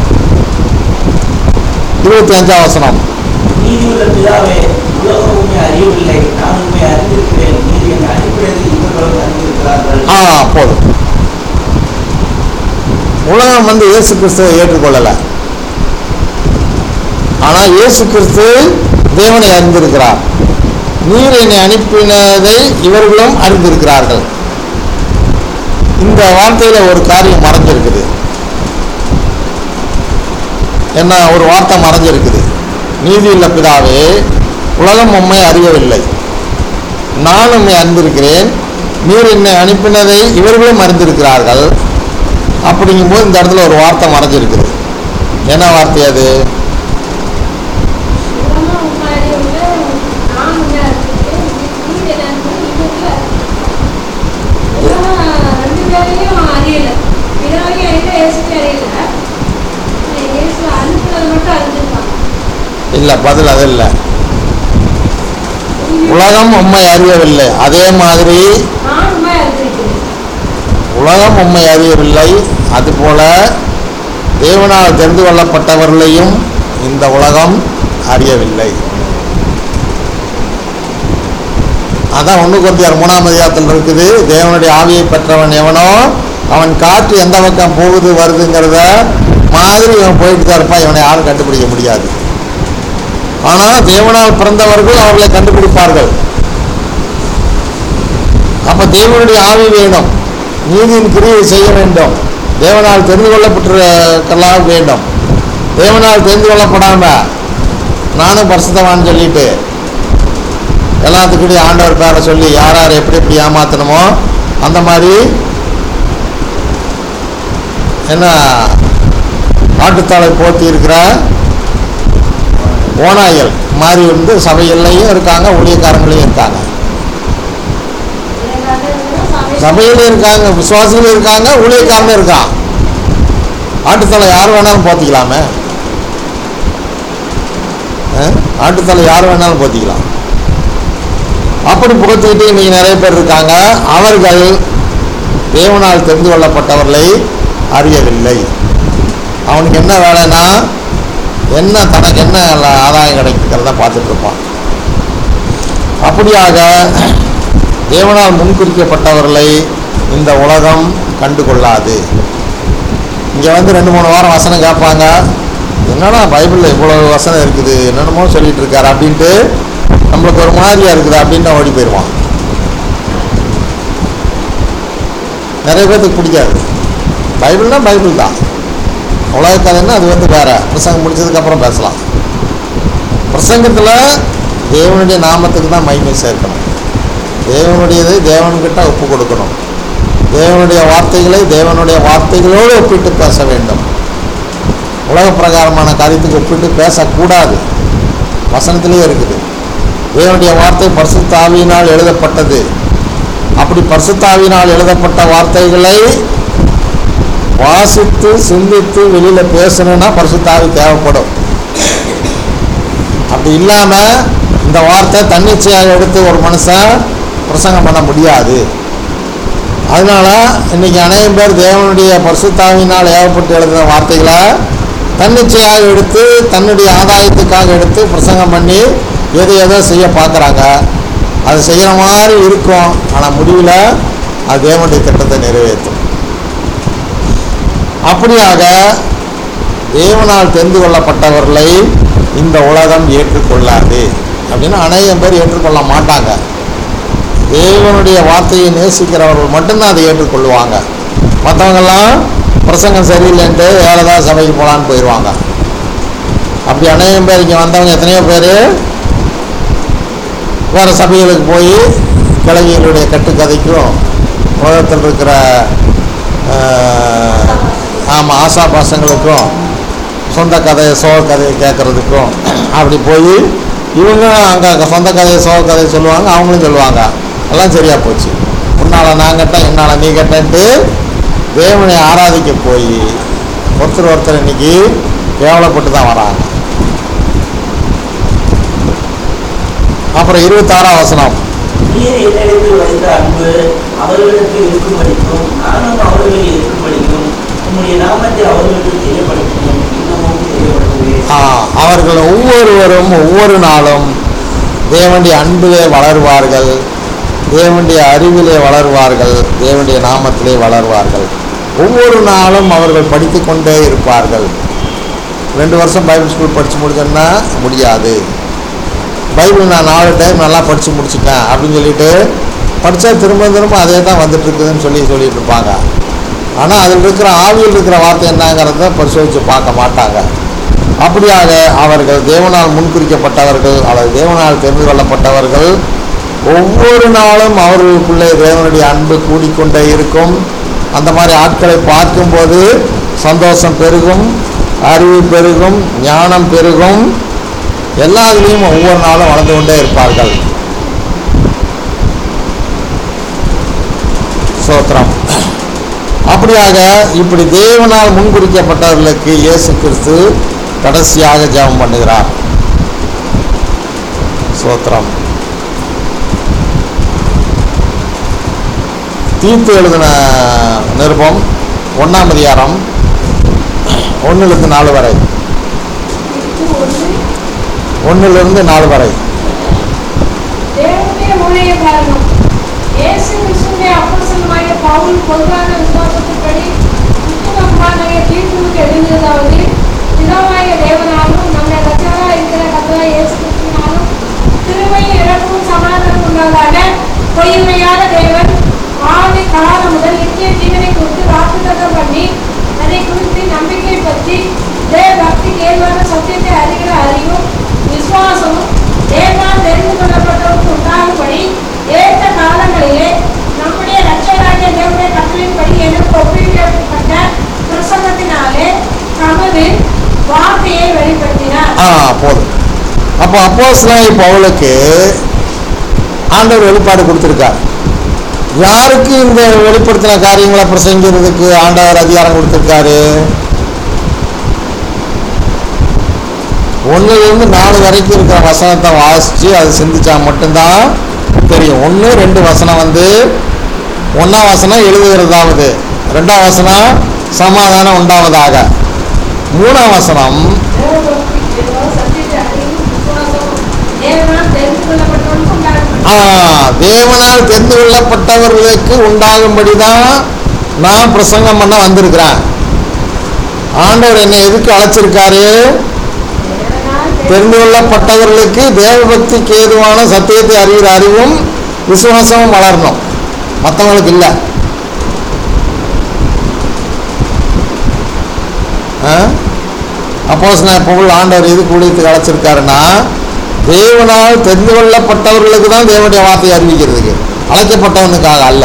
இருபத்தி அஞ்சாம் வசனம் நீதியுள்ள பிதாவே உலகம் உண்மை அறியவில்லை நான் உண்மை அறிந்திருக்கிறேன் நீர் என்னை அனுப்பினது இவர்களும் அறிந்திருக்கிறார்கள் ஆ போதும் உலகம் வந்து இயேசு கிறிஸ்துவை ஏற்றுக்கொள்ளலை ஆனால் இயேசு கிறிஸ்து தேவனை அறிந்திருக்கிறார் நீர் என்னை அனுப்பினதை இவர்களும் அறிந்திருக்கிறார்கள் இந்த வார்த்தையில ஒரு காரியம் மறைஞ்சிருக்குது என்ன ஒரு வார்த்தை மறைஞ்சிருக்குது நீதியுள்ள பிதாவே உலகம் உம்மை அறியவில்லை நான் உம்மை அறிந்திருக்கிறேன் நீர் என்னை அனுப்பினதை இவர்களும் அறிந்திருக்கிறார்கள் அப்படிங்கும்போது இந்த இடத்துல ஒரு வார்த்தை மறைஞ்சிருக்குது என்ன வார்த்தை அது உலகம் உண்மை அறியவில்லை, நான் உண்மை அறிந்திருக்கிறேன். நீர் என்னை அனுப்பினது இவர்கள் அறிந்திருக்கிறார்கள். உலகம் ரெண்டு பேரையும் அறியல. பிதாவையும் அறியல, இயேசுவையும் அறியல. ஆனா இயேசு அனுப்புனது மட்டும் அறிஞ்சிருக்காங்க. இல்லை பதில் அது இல்லை உலகம் உம்மை அறியவில்லை அதே மாதிரி நான் உண்மை அறிந்திருக்கிறேன். உலகம் உம்மை அறியவில்லை அதுபோல தேவனால் தெரிந்து கொள்ளப்பட்டவர்களையும் இந்த உலகம் அறியவில்லை அதான் ஒன்று கொந்தியார் மூணாம் அதிகாரத்தில் இருக்குது தேவனுடைய ஆவியை பெற்றவன் எவனோ அவன் காற்று எந்த பக்கம் போகுது வருதுங்கிறத மாதிரி இவன் போயிட்டு தான் இருப்பான் இவனை யாரும் கண்டுபிடிக்க முடியாது ஆனால் தேவனால் பிறந்தவர்கள் அவர்களை கண்டுபிடிப்பார்கள் அப்போ தேவனுடைய ஆவி வேணும் நீதியின் கிரியை செய்ய வேண்டும் தேவனால் தெரிந்து கொள்ளப்பட்டிருக்கலாம் வேண்டும் தேவனால் தெரிந்து கொள்ளப்படாம நானும் பரிசுத்தவான்னு சொல்லிட்டு எல்லாத்துக்கிட்டையும் ஆண்டவர் பேரை சொல்லி யார் யார் எப்படி எப்படி ஏமாத்தணுமோ அந்த மாதிரி என்ன ஆட்டுத்தாளை போத்தி இருக்கிற ஓநாய்கள் மாதிரி வந்து சபைகள்லையும் இருக்காங்க ஊழியக்காரங்களையும் இருக்காங்க எனக்கு அது வந்து சபையில சபையிலும் இருக்காங்க விசுவாசிகளும் இருக்காங்க ஊழியக்காரனும் இருக்கான் ஆட்டுத்தலை யார் வேணாலும் போத்திக்கலாமே அஹ்? ஆட்டுத்தலை யார் வேணாலும் போத்திக்கலாம் அப்படி புகழ்த்திக்கிட்டு இன்னைக்கு நிறைய பேர் இருக்காங்க அவர்கள் தேவனால் தெரிந்து கொள்ளப்பட்டவர்களை அறியவில்லை அவனுக்கு என்ன வேலைன்னா என்ன தனக்கு என்ன ல- ஆதாயம் கிடைக்கிறத பார்த்துட்டு இருப்பான் அப்படியாக தேவனால் முன்குறிக்கப்பட்டவர்களை இந்த உலகம் கண்டு கொள்ளாது இங்கே வந்து ரெண்டு மூணு வாரம் வசனம் கேட்பாங்க என்னடா பைபிளில் இவ்வளோ வசனம் இருக்குது என்னென்னமோ சொல்லிட்டு இருக்காரு அப்படின்ட்டு நம்மளுக்கு ஒரு மாதிரியா இருக்குது அப்படின்னு ஓடி போயிடுவான் நிறைய பேர்த்துக்கு பிடிக்காது பைபிள்னா பைபிள் தான் உலக கதைன்னா அது வந்து வேற பிரசங்கம் முடிச்சதுக்கப்புறம் பேசலாம் பிரசங்கத்தில் தேவனுடைய நாமத்துக்கு தான் மகிமை சேர்க்கணும் தேவனுடையதை தேவன்கிட்ட ஒப்பு கொடுக்கணும் தேவனுடைய வார்த்தைகளை தேவனுடைய வார்த்தைகளோடு ஒப்பிட்டு பேச வேண்டும் உலக பிரகாரமான காரியத்துக்கு ஒப்பிட்டு பேசக்கூடாது வசனத்திலேயே இருக்குது தேவனுடைய வார்த்தை பரிசுத்த ஆவியினால் எழுதப்பட்டது அப்படி பரிசுத்த ஆவியினால் எழுதப்பட்ட வார்த்தைகளை வாசித்து சிந்தித்து வெளியில பேசணும்னா பரிசுத்த ஆவி தேவைப்படும் அப்படி இல்லாம இந்த வார்த்தை தன்னிச்சையாக எடுத்து ஒரு மனுஷன் பிரசங்கம் பண்ண முடியாது அதனால இன்னைக்கு அநேகம் பேர் தேவனுடைய பரிசுத்தாவினால் ஏவப்பட்டு எழுதின வார்த்தைகளை தன்னிச்சையாக எடுத்து தன்னுடைய ஆதாயத்துக்காக எடுத்து பிரசங்கம் பண்ணி எது எதோ செய்ய பார்க்குறாங்க அது செய்கிற மாதிரி இருக்கும் ஆனால் முடிவில் அது தேவனுடைய திட்டத்தை நிறைவேற்றும் அப்படியாக தேவனால் தெரிந்து கொள்ளப்பட்டவர்களை இந்த உலகம் ஏற்றுக்கொள்ளாது அப்படின்னு அநேகம் பேர் ஏற்றுக்கொள்ள மாட்டாங்க தேவனுடைய வார்த்தையை நேசிக்கிறவர்கள் மட்டும்தான் அதை ஏற்றுக்கொள்வாங்க மற்றவங்கெல்லாம் பிரசங்கம் சரியில்லைன்ட்டு வேறு ஏதாவது சபைக்கு போகலான்னு போயிடுவாங்க அப்படி அநேகம் பேர் இங்கே வந்தவங்க எத்தனையோ பேர் வேறு சபைகளுக்கு போய் கிழவிகளுடைய கட்டுக்கதைக்கும் உலகத்தில் இருக்கிற ஆமாம் ஆசா பாசங்களுக்கும் சொந்த கதையை சோக கதையை கேட்குறதுக்கும் அப்படி போய் இவங்க அங்கே சொந்த கதையை சோக கதையை சொல்லுவாங்க அவங்களும் சொல்லுவாங்க எல்லாம் சரியாக போச்சு உன்னால் நான் கேட்டேன் என்னால் நீ கேட்டேன்ட்டு தேவனை ஆராதிக்க போய் ஒருத்தர் ஒருத்தர் இன்னைக்கு கேவலப்பட்டு தான் வராங்க அப்புறம் இருபத்தாறாம் வசனம் நீர் என்னிடத்தில் வைத்த அன்பு அவர்களுக்கு இருக்கும்படிக்கும் நானும் அவர்களில் இருக்கும்படிக்கும் உம்முடைய நாமத்தை அவர்களுக்கு தெரியப்படுத்தணும் இன்னமும் தெரியப்படுத்துவேன் ஆ, அவர்கள் ஒவ்வொருவரும் ஒவ்வொரு நாளும் தேவனுடைய அன்பிலே வளருவார்கள் தேவனுடைய அறிவிலே வளருவார்கள் தேவனுடைய நாமத்திலே வளருவார்கள் ஒவ்வொரு நாளும் அவர்கள் படித்து கொண்டே இருப்பார்கள் ரெண்டு வருஷம் பைபிள் ஸ்கூல் படித்து முடிச்சோன்னா முடியாது பைபிள் நான் நாலு டைம் நல்லா படித்து முடிச்சிட்டேன் அப்படின்னு சொல்லிட்டு படித்தா திரும்ப திரும்ப அதே தான் வந்துட்டு இருக்குதுன்னு சொல்லி சொல்லிட்டு இருப்பாங்க ஆனால் அதில் இருக்கிற ஆவியில் இருக்கிற வார்த்தை என்னங்கிறத பரிசோதித்து பார்க்க மாட்டாங்க அப்படியாக அவர்கள் தேவனால் முன்குறிக்கப்பட்டவர்கள் அல்லது தேவனால் தெரிந்து கொள்ளப்பட்டவர்கள் ஒவ்வொரு நாளும் அவர்களுக்குள்ளே தேவனுடைய அன்பு கூடிக்கொண்டே இருக்கும் அந்த மாதிரி ஆட்களை பார்க்கும்போது சந்தோஷம் பெருகும் அறிவு பெருகும் ஞானம் பெருகும் எல்லாத்துலேயும் ஒவ்வொரு நாளும் வளர்ந்து கொண்டே இருப்பார்கள் சோத்திரம் அப்படியாக இப்படி தேவனால் முன்குறிக்கப்பட்டவர்களுக்கு இயேசு கிறிஸ்து கடைசியாக ஜெபம் பண்ணுகிறார் சோத்திரம் தீர்த்து எழுதின நிருபம் ஒன்றாம் அதிகாரம் ஒன்றிலிருந்து நாலு வரை இது ஒன்று ஒன்றிலிருந்து நாலு வரை தேவனுடைய ஊழிய காரணம் இயேசு கிறிஸ்துவின் அப்போஸ்தலனாகிய பவுல் பொதுவான விசுவாசத்தின்படி புத்தகமாகிய தீர்ப்புக்கு எழுதியதாவது பிதாவாகிய தேவனாலும் நம்முடைய ரட்சகராக இருக்கிற கர்த்தராகிய இயேசு கிறிஸ்துவினாலும் திருமையும் இறப்பும் சமாதானம் உண்டாதாக பொய்மையான தேவன் ஆதி காலம் முதல் நித்திய ஜீவனை குறித்து வாக்குத்தத்தம் பண்ணி அதை குறித்து நம்பிக்கை பற்றி தேவ பக்தி கேள்வான சத்தியத்தை அறிகிற அறிவும் விசுவாசமும் தேவனால் தெரிந்து கொள்ளப்பட்டவருக்கு உண்டாகும்படி ஏற்ற காலங்களிலே நம்முடைய ரட்சகராகிய தேவனுடைய கட்டளையின்படி எனக்கு ஒப்புவிக்கப்பட்ட பிரசங்கத்தினாலே தமது வார்த்தையை வெளிப்படுத்தினார் ஆ போதும் அப்போ அப்போஸ்தலனாகிய பவுலுக்கு ஆண்டவர் வெளிப்பாடு கொடுத்துருக்கார் யாருக்கு இந்த வெளிப்படுத்தின காரியங்களை பிரசங்கிறதுக்கு ஆண்டவர் அதிகாரம் கொடுத்துருக்காரு ஒன்றுலேருந்து நாலு வரைக்கும் இருக்கிற வசனத்தை வாசித்து அது சிந்திச்சா மட்டும்தான் தெரியும் ஒன்று ரெண்டு வசனம் வந்து ஒன்றாம் வசனம் எழுதுகிறதாவது ரெண்டாம் வசனம் சமாதானம் உண்டாவதாக மூணாம் வசனம் தேவபக்தி, ஏதோ சத்தியத்தை அறியும் விசுவாசம், தேவனால் தெரிந்து கொள்ளப்பட்டவனுக்கு உண்டாகட்டும். ஆ, தேவனால் தெரிந்து கொள்ளப்பட்டவர்களுக்கு உண்டாகும்படி தான் நான் பிரசங்கம் பண்ண வந்திருக்கிறேன் ஆண்டவர் என்னை எதுக்கு அழைச்சிருக்காரு தேவனால் தெரிந்து கொள்ளப்பட்டவர்களுக்கு தேவபக்திக்கு ஏதுவான சத்தியத்தை அறிகிற அறிவும் விசுவாசமும் வளரணும் மற்றவங்களுக்கு இல்லை அப்போஸ் நான் பொருள் ஆண்டவர் எது கூடியத்துக்கு அழைச்சிருக்காருன்னா தேவனால் தெரிந்து கொள்ளப்பட்டவர்களுக்கு தான் தேவனுடைய வார்த்தையை அறிவிக்கிறதுக்கு அழைக்கப்பட்டவனுக்காக அல்ல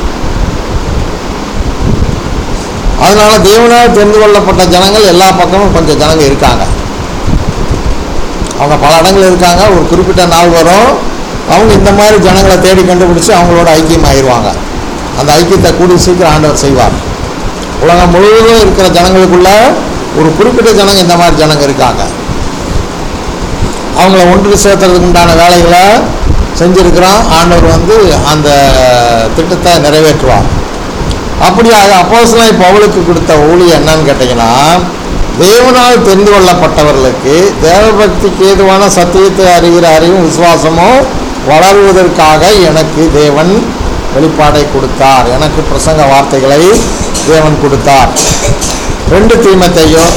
அதனால தேவனால் தெரிந்து கொள்ளப்பட்ட ஜனங்கள் எல்லா பக்கமும் கொஞ்சம் ஜனங்க இருக்காங்க அவங்க பல இடங்கள் இருக்காங்க ஒரு குறிப்பிட்ட நாள் வரும் அவங்க இந்த மாதிரி ஜனங்களை தேடி கண்டுபிடிச்சு அவங்களோட ஐக்கியம் ஆயிடுவாங்க அந்த ஐக்கியத்தை கூடி சீக்கிரம் ஆண்டவர் செய்வார் உலகம் முழுவதும் இருக்கிற ஜனங்களுக்குள்ள ஒரு குறிப்பிட்ட ஜனங்க இந்த மாதிரி ஜனங்க இருக்காங்க அவங்கள ஒன்று சேர்த்துறதுக்கு உண்டான வேலைகளை செஞ்சிருக்கிறான் ஆண்டவர் வந்து அந்த திட்டத்தை நிறைவேற்றுவார் அப்படியாக அப்போஸ்தலன் இப்போ அவளுக்கு கொடுத்த ஊழியம் என்னன்னு கேட்டிங்கன்னா தேவனால் தெரிந்து கொள்ளப்பட்டவர்களுக்கு தேவபக்திக்கு ஏதுவான சத்தியத்தை அறிகிற அறிவும் விசுவாசமும் வளருவதற்காக எனக்கு தேவன் வெளிப்பாடை கொடுத்தார் எனக்கு பிரசங்க வார்த்தைகளை தேவன் கொடுத்தார் ரெண்டு தீமத்தையும்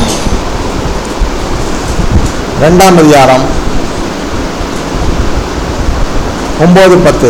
ரெண்டாம் அதிகாரம் ஒம்பது பத்து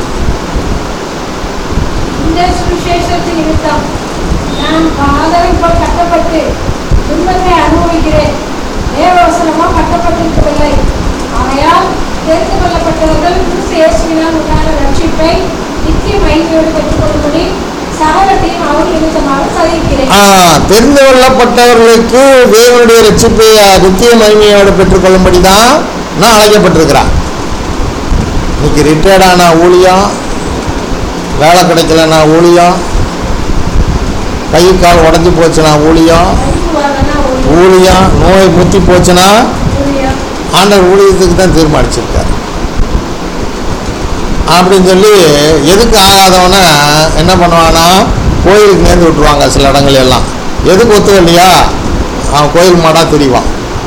இந்த சுவிசேஷத்தின் நிமித்தம் நான் பாதகம் போல் கட்டப்பட்டு துன்பத்தை அனுபவிக்கிறேன் தேவவசனமோ கட்டப்பட்டிருக்கவில்லை ஆகையால் தெரிந்து கொள்ளப்பட்டவர்கள் கிறிஸ்து இயேசுவினால் உண்டான ரட்சிப்பை நித்திய மகிமையோடு பெற்றுக்கொள்ளும்படி சகலத்தையும் அவர் நிமித்தமாக சதிக்கிறேன் ஆ, தெரிந்து கொள்ளப்பட்டவர்களுக்கு தேவனுடைய ரட்சிப்பை அஹ், நித்திய மகிமையோடு பெற்றுக்கொள்ளும்படி தான் நான் அழைக்கப்பட்டிருக்கிறேன் இன்னைக்கு ரிட்டையர்ட் ஆன ஊழியம் வேலை கிடைக்கலன்னா ஊழியம் கை கால் உடஞ்சி போச்சுன்னா ஊழியம் அறிவு வரலன்னா ஊழியம், ஊழியம் நோய் முத்தி போச்சுன்னா ஊழியம். ஆண்டவர் ஊழியத்துக்கு தான் தீர்மானிச்சிருக்கார் அப்படின்னு சொல்லி எதுக்கு ஆகாதவன என்ன பண்ணுவானா கோயிலுக்கு நேர்ந்து விட்டுருவாங்க சில இடங்கள் எல்லாம் எதுக்கு ஒத்து இல்லையா அவன் கோயில் மாடா தெரியவான்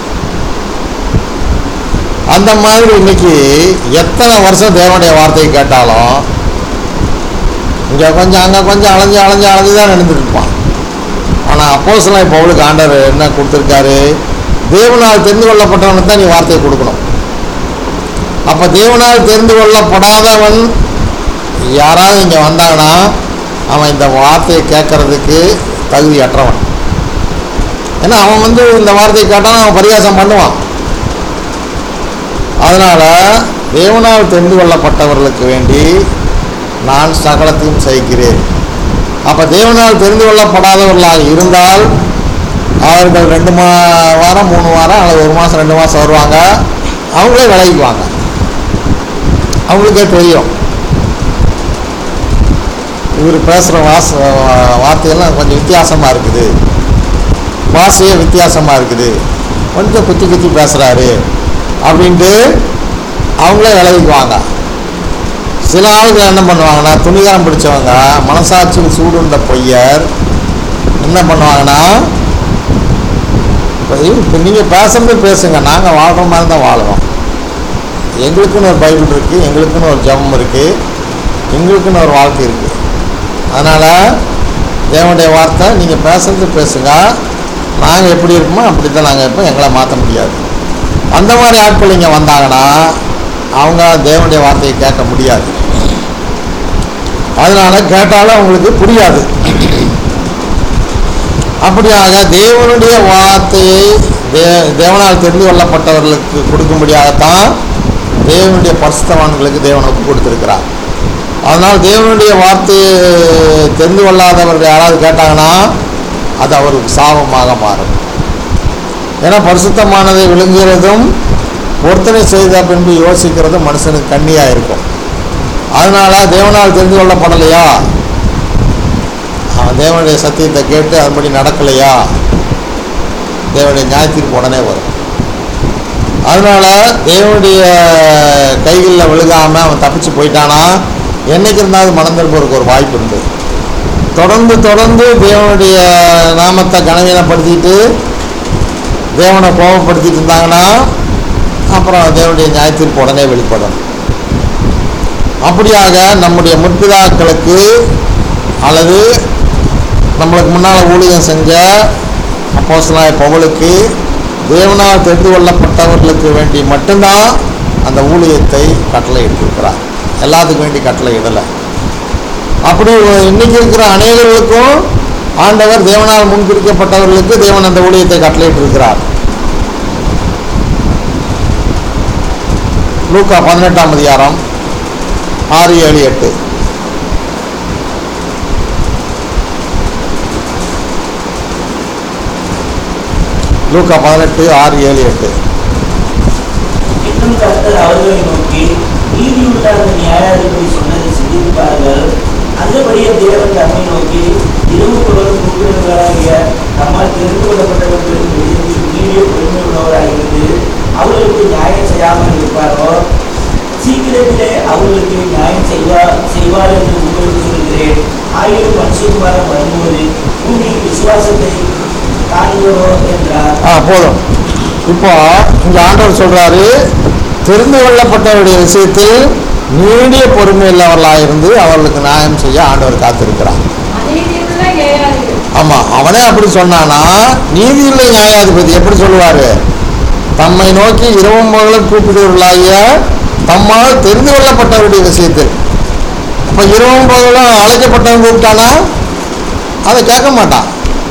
அந்த மாதிரி இன்னைக்கு எத்தனை வருஷம் தேவனுடைய வார்த்தையை கேட்டாலும் இங்கே கொஞ்சம் அங்கே கொஞ்சம் அலைஞ்சு அலைஞ்சு அலைஞ்சு தான் நடந்துட்டு இருப்பான் ஆனால் அப்போஸ்தலன் இப்போ அவளுக்கு ஆண்டவர் என்ன கொடுத்துருக்காரு தேவனால் தெரிந்து கொள்ளப்பட்டவனுக்கு தான் நீ வார்த்தையை கொடுக்கணும் அப்போ தேவனால் தெரிந்து கொள்ளப்படாதவன் யாராவது இங்கே வந்தாங்கன்னா அவன் இந்த வார்த்தையை கேட்கறதுக்கு தகுதியற்றவன் ஏன்னா அவன் வந்து இந்த வார்த்தையை கேட்டாலும் அவன் பரிகாசம் பண்ணுவான் அதனால் தேவனால் தெரிந்து கொள்ளப்பட்டவர்களுக்கு வேண்டி நான் சகலத்தையும் செய்கிறேன் அப்போ தேவனால் தெரிந்து கொள்ளப்படாதவர்களாக இருந்தால் அவர்கள் ரெண்டு மா வாரம் மூணு வாரம் அல்லது ஒரு மாதம் ரெண்டு மாதம் வருவாங்க அவங்களே விலகிக்குவாங்க அவங்களுக்கே தெரியும் இவர் பேசுகிற வாச வார்த்தையெல்லாம் கொஞ்சம் வித்தியாசமாக இருக்குது வாசையே வித்தியாசமாக இருக்குது கொஞ்சம் குத்தி குத்தி பேசுகிறாரு அப்படின்ட்டு அவங்களே விலகிக்குவாங்க சில ஆளுகள் என்ன பண்ணுவாங்கன்னா துணிகரம் பிடிச்சவங்க மனசாட்சியில் சூடுண்ட பொய்யர் என்ன பண்ணுவாங்கன்னா இப்போ இப்போ நீங்கள் பேசுறது பேசுங்க நாங்கள் வாழ்கிற மாதிரி தான் வாழ்கிறோம் எங்களுக்குன்னு ஒரு பைபிள் இருக்குது எங்களுக்குன்னு ஒரு ஜெபம் இருக்குது எங்களுக்குன்னு ஒரு வாழ்க்கை இருக்குது அதனால் தேவனுடைய வார்த்தை நீங்கள் பேசுறது பேசுங்க நாங்கள் எப்படி இருப்போமோ அப்படி தான் நாங்கள் இருப்போம் எங்களை மாற்ற முடியாது அந்த மாதிரி ஆட்கள் இங்கே வந்தாங்கன்னா அவங்க தேவனுடைய வார்த்தையை கேட்க முடியாது அதனால கேட்டாலும் அவங்களுக்கு புரியாது அப்படியாக தேவனுடைய வார்த்தையை தே தேவனால் தெரிந்து கொள்ளப்பட்டவர்களுக்கு கொடுக்கும்படியாகத்தான் தேவனுடைய பரிசுத்தவான்களுக்கு தேவன் ஒப்பு கொடுத்திருக்கிறார் அதனால் தேவனுடைய வார்த்தையை தெரிந்து கொள்ளாதவர்கள் யாராவது கேட்டாங்கன்னா அது அவருக்கு சாபமாக மாறும் ஏன்னா பரிசுத்தமானதை விழுங்குகிறதும் பொருத்தனை செய்த பின்பு யோசிக்கிறதும் மனுஷனுக்கு கண்ணியாக இருக்கும் அதனால தேவனால் தெரிந்து கொள்ளப்படலையா அவன் தேவனுடைய சத்தியத்தை கேட்டு அதுபடி நடக்கலையா தேவனுடைய நியாயத்தீர்ப்பு உடனே வரும் அதனால தேவனுடைய கைகளில் விழுகாம அவன் தப்பிச்சு போயிட்டானா என்னைக்கு இருந்தாலும் மனம் திரும்புறதுக்கு ஒரு வாய்ப்பு உண்டு தொடர்ந்து தொடர்ந்து தேவனுடைய நாமத்தை கனவீனப்படுத்திட்டு தேவனை கோபப்படுத்திட்டு இருந்தாங்கன்னா அப்புறம் தேவனுடைய நியாயத்தீர்ப்பு உடனே வெளிப்படும் அப்படியாக நம்முடைய முற்பிதாக்களுக்கு அல்லது நம்மளுக்கு முன்னால் ஊழியம் செஞ்ச அப்போஸ்தலனாகிய பவுலுக்கு தேவனால் தெரிந்து கொள்ளப்பட்டவர்களுக்கு வேண்டி மட்டும்தான் அந்த ஊழியத்தை கட்டளை இட்டிருக்கிறார் எல்லாத்துக்கும் வேண்டி கட்டளை இடலை அப்படி இன்னைக்கு இருக்கிற அநேகர்களுக்கும் ஆண்டவர் தேவனால் முன்குறிக்கப்பட்டவர்களுக்கு தேவன் அந்த ஊழியத்தை கட்டளையிட்டிருக்கிறார் லூக்கா பதினெட்டாம் அதிகாரம் ஆறு ஏழு எட்டு லூக்கா பதினெட்டு ஆறு ஏழு எட்டு இன்னும் கர்த்தர் அவர்களை நோக்கி நீதியுள்ள நியாயாதிபதி சொன்னதை சிந்திப்பார்கள் அந்தபடியே தேவன் தம்மை நோக்கி இரவு பகலும் கூப்பிடுவர்களாகிய நம்மால் தெரிந்து கொள்ளப்பட்டவர்களுக்கு இருந்து நீடிய பொறுமை உள்ளவராயிருந்து அவர்களுக்கு நியாயம் செய்யாமல் இருப்பாரோ சீக்கிரத்திலே அவர்களுக்கு நியாயம் செய்வார் செய்வார் என்று உங்களுக்கு சொல்கிறேன் ஆயிரம் மனுஷகுமாரம் வரும்போது பூமியில் விசுவாசத்தை காண்கிறோ என்றார் ஆ போதும் இப்போ இங்க ஆண்டவர் சொல்றாரு தெரிந்து கொள்ளப்பட்டவருடைய விஷயத்தில் நீடிய பொறுமை உள்ளவர்களாக இருந்து அவர்களுக்கு நியாயம் செய்ய ஆண்டவர் காத்திருக்கிறார் அநீதியுள்ள நியாயாதிபதி ஆமா அவனே அப்படி சொன்னானா நீதியுள்ள நியாயாதிபதி எப்படி சொல்லுவாரு தம்மை நோக்கி இரவும் பகலும் கூப்பிடுவர்களாகிய தம்மால் தெரிந்து கொள்ளப்பட்டவருடைய விஷயத்தில் அப்ப இரவும் பகலும் அழைக்கப்பட்டவன் கூப்பிட்டானா அதை கேட்க மாட்டான்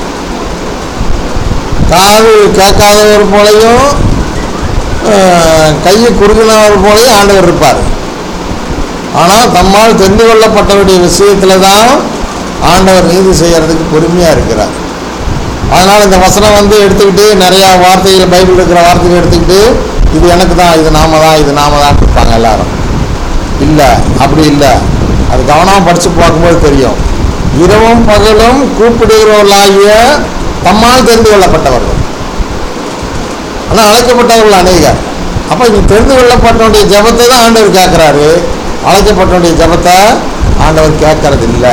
காது கேட்காதவர் போலையும் அஹ், கையை குறுகினவர் போலையும் ஆண்டவர் இருப்பார் ஆனால் தம்மால் தெரிந்து கொள்ளப்பட்டவருடைய விஷயத்தில் தான் ஆண்டவர் நீதி செய்யறதுக்கு பொறுமையாக இருக்கிறார் அதனால் இந்த வசனம் வந்து எடுத்துக்கிட்டு நிறையா வார்த்தைகள் பைபிள் இருக்கிற வார்த்தைகள் எடுத்துக்கிட்டு இது எனக்கு தான் இது நாம தான் இது நாம தான் இருப்பாங்க எல்லாரும் இல்லை அப்படி இல்லை அது கவனமாக படித்து பார்க்கும்போது தெரியும் இரவும் பகலும் கூப்பிடுகிறவர்களாகிய தம்மால் தெரிந்து கொள்ளப்பட்டவர்கள் ஆனால் அழைக்கப்பட்டவர்கள் அநேகர் அப்போ இங்கே தெரிந்து கொள்ளப்பட்டவனுடைய ஜெபத்தை தான் ஆண்டவர் கேட்குறாரு அழைக்கப்பட்டவனுடைய ஜெபத்தை ஆண்டவர் கேட்கறது இல்லை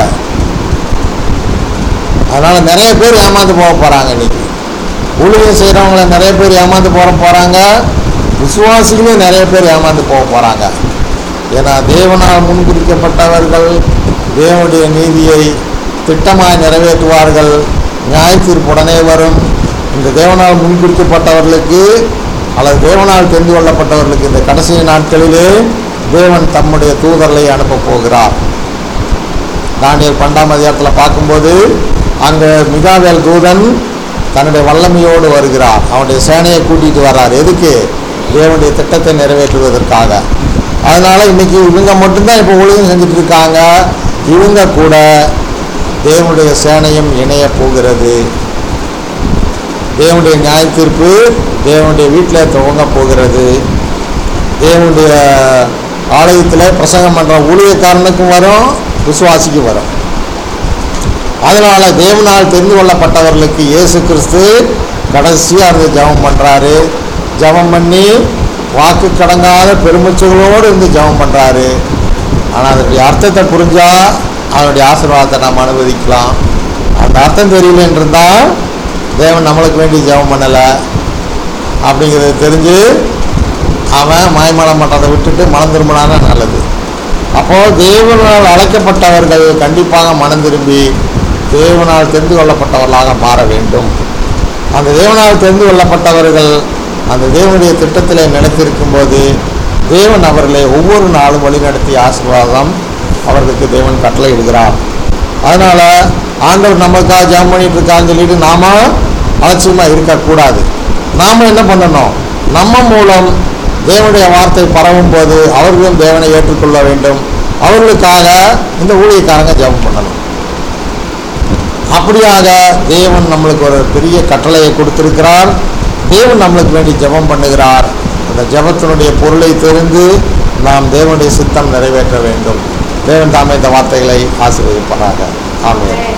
அதனால் நிறைய பேர் ஏமாந்து போக போகிறாங்க இன்னைக்கு ஊழியம் செய்கிறவங்கள நிறைய பேர் ஏமாந்து போக போகிறாங்க விசுவாசிகளும் நிறைய பேர் ஏமாந்து போக போகிறாங்க ஏன்னா தேவனால் முன்குறிக்கப்பட்டவர்கள் தேவனுடைய நீதியை திட்டமாய் நிறைவேற்றுவார்கள் நியாயத்தீர்ப்பு உடனே வரும் இந்த தேவனால் முன்குறிக்கப்பட்டவர்களுக்கு அல்லது தேவனால் தெரிந்து கொள்ளப்பட்டவர்களுக்கு இந்த கடைசி நாட்களிலே தேவன் தம்முடைய தூதர்களை அனுப்பப் போகிறார் தானியல் பன்னெண்டாம் அதிகாரத்தில் பார்க்கும்போது அங்கே மிகாவேல் தூதன் தன்னுடைய வல்லமையோடு வருகிறார் அவனுடைய சேனையை கூட்டிகிட்டு வர்றார் எதுக்கு தேவனுடைய திட்டத்தை நிறைவேற்றுவதற்காக அதனால இன்னைக்கு இவங்க மட்டும்தான் இப்போ ஒழுங்கு செஞ்சுட்டு இருக்காங்க இவங்க கூட தேவனுடைய சேனையும் இணைய போகிறது தேவனுடைய நியாய தீர்ப்பு தேவனுடைய வீட்டில் துவங்க போகிறது தேவனுடைய ஆலயத்தில் பிரசங்கம் பண்ணுற ஊழியக்காரனுக்கும் வரும் விசுவாசிக்கும் வரும் அதனால் தேவனால் தெரிந்து கொள்ளப்பட்டவர்களுக்கு இயேசு கிறிஸ்து கடைசியாக இருந்து ஜெபம் பண்ணுறாரு ஜெபம் பண்ணி வாக்கு கடங்காத பெருமிச்சங்களோடு இருந்து ஜெபம் பண்ணுறாரு ஆனால் அதனுடைய அர்த்தத்தை புரிஞ்சால் அவனுடைய ஆசீர்வாதத்தை நாம் அனுமதிக்கலாம் அந்த அர்த்தம் தெரியலன்னு இருந்தால் தேவன் நம்மளுக்கு வேண்டி ஜெபம் பண்ணலை அப்படிங்கிறது தெரிஞ்சு அவன் மாய்மலம் பண்ணுறதை விட்டுட்டு மனம் திரும்பினானா நல்லது அப்போது தேவனால் அழைக்கப்பட்டவர்கள் கண்டிப்பாக மனம் திரும்பி தேவனால் தெரிந்து கொள்ளப்பட்டவர்களாக மாற வேண்டும் அந்த தேவனால் தெரிந்து கொள்ளப்பட்டவர்கள் அந்த தேவனுடைய திட்டத்தில் நிலைத்திருக்கும் போது தேவன் அவர்களை ஒவ்வொரு நாளும் வழிநடத்தி ஆசீர்வாதம் அவர்களுக்கு தேவன் கட்டளையிடுகிறார் அதனால் ஆண்டவர் நமக்காக ஜாம் பண்ணிட்டு இருக்கான்னு சொல்லிட்டு நாம அலட்சியமாக இருக்கக்கூடாது நாம் என்ன பண்ணணும் நம்ம மூலம் தேவனுடைய வார்த்தை பரவும் போது அவர்களும் தேவனை ஏற்றுக்கொள்ள வேண்டும் அவர்களுக்காக இந்த ஊழியக்காரங்க ஜெபம் பண்ணணும் அப்படியாக தேவன் நம்மளுக்கு ஒரு பெரிய கட்டளையை கொடுத்திருக்கிறார் தேவன் நம்மளுக்கு வேண்டி ஜெபம் பண்ணுகிறார் அந்த ஜெபத்தினுடைய பொருளை தெரிந்து நாம் தேவனுடைய சித்தம் நிறைவேற்ற வேண்டும் தேவன் தாமே இந்த வார்த்தைகளை ஆசீர்வதிப்பாராக ஆமென்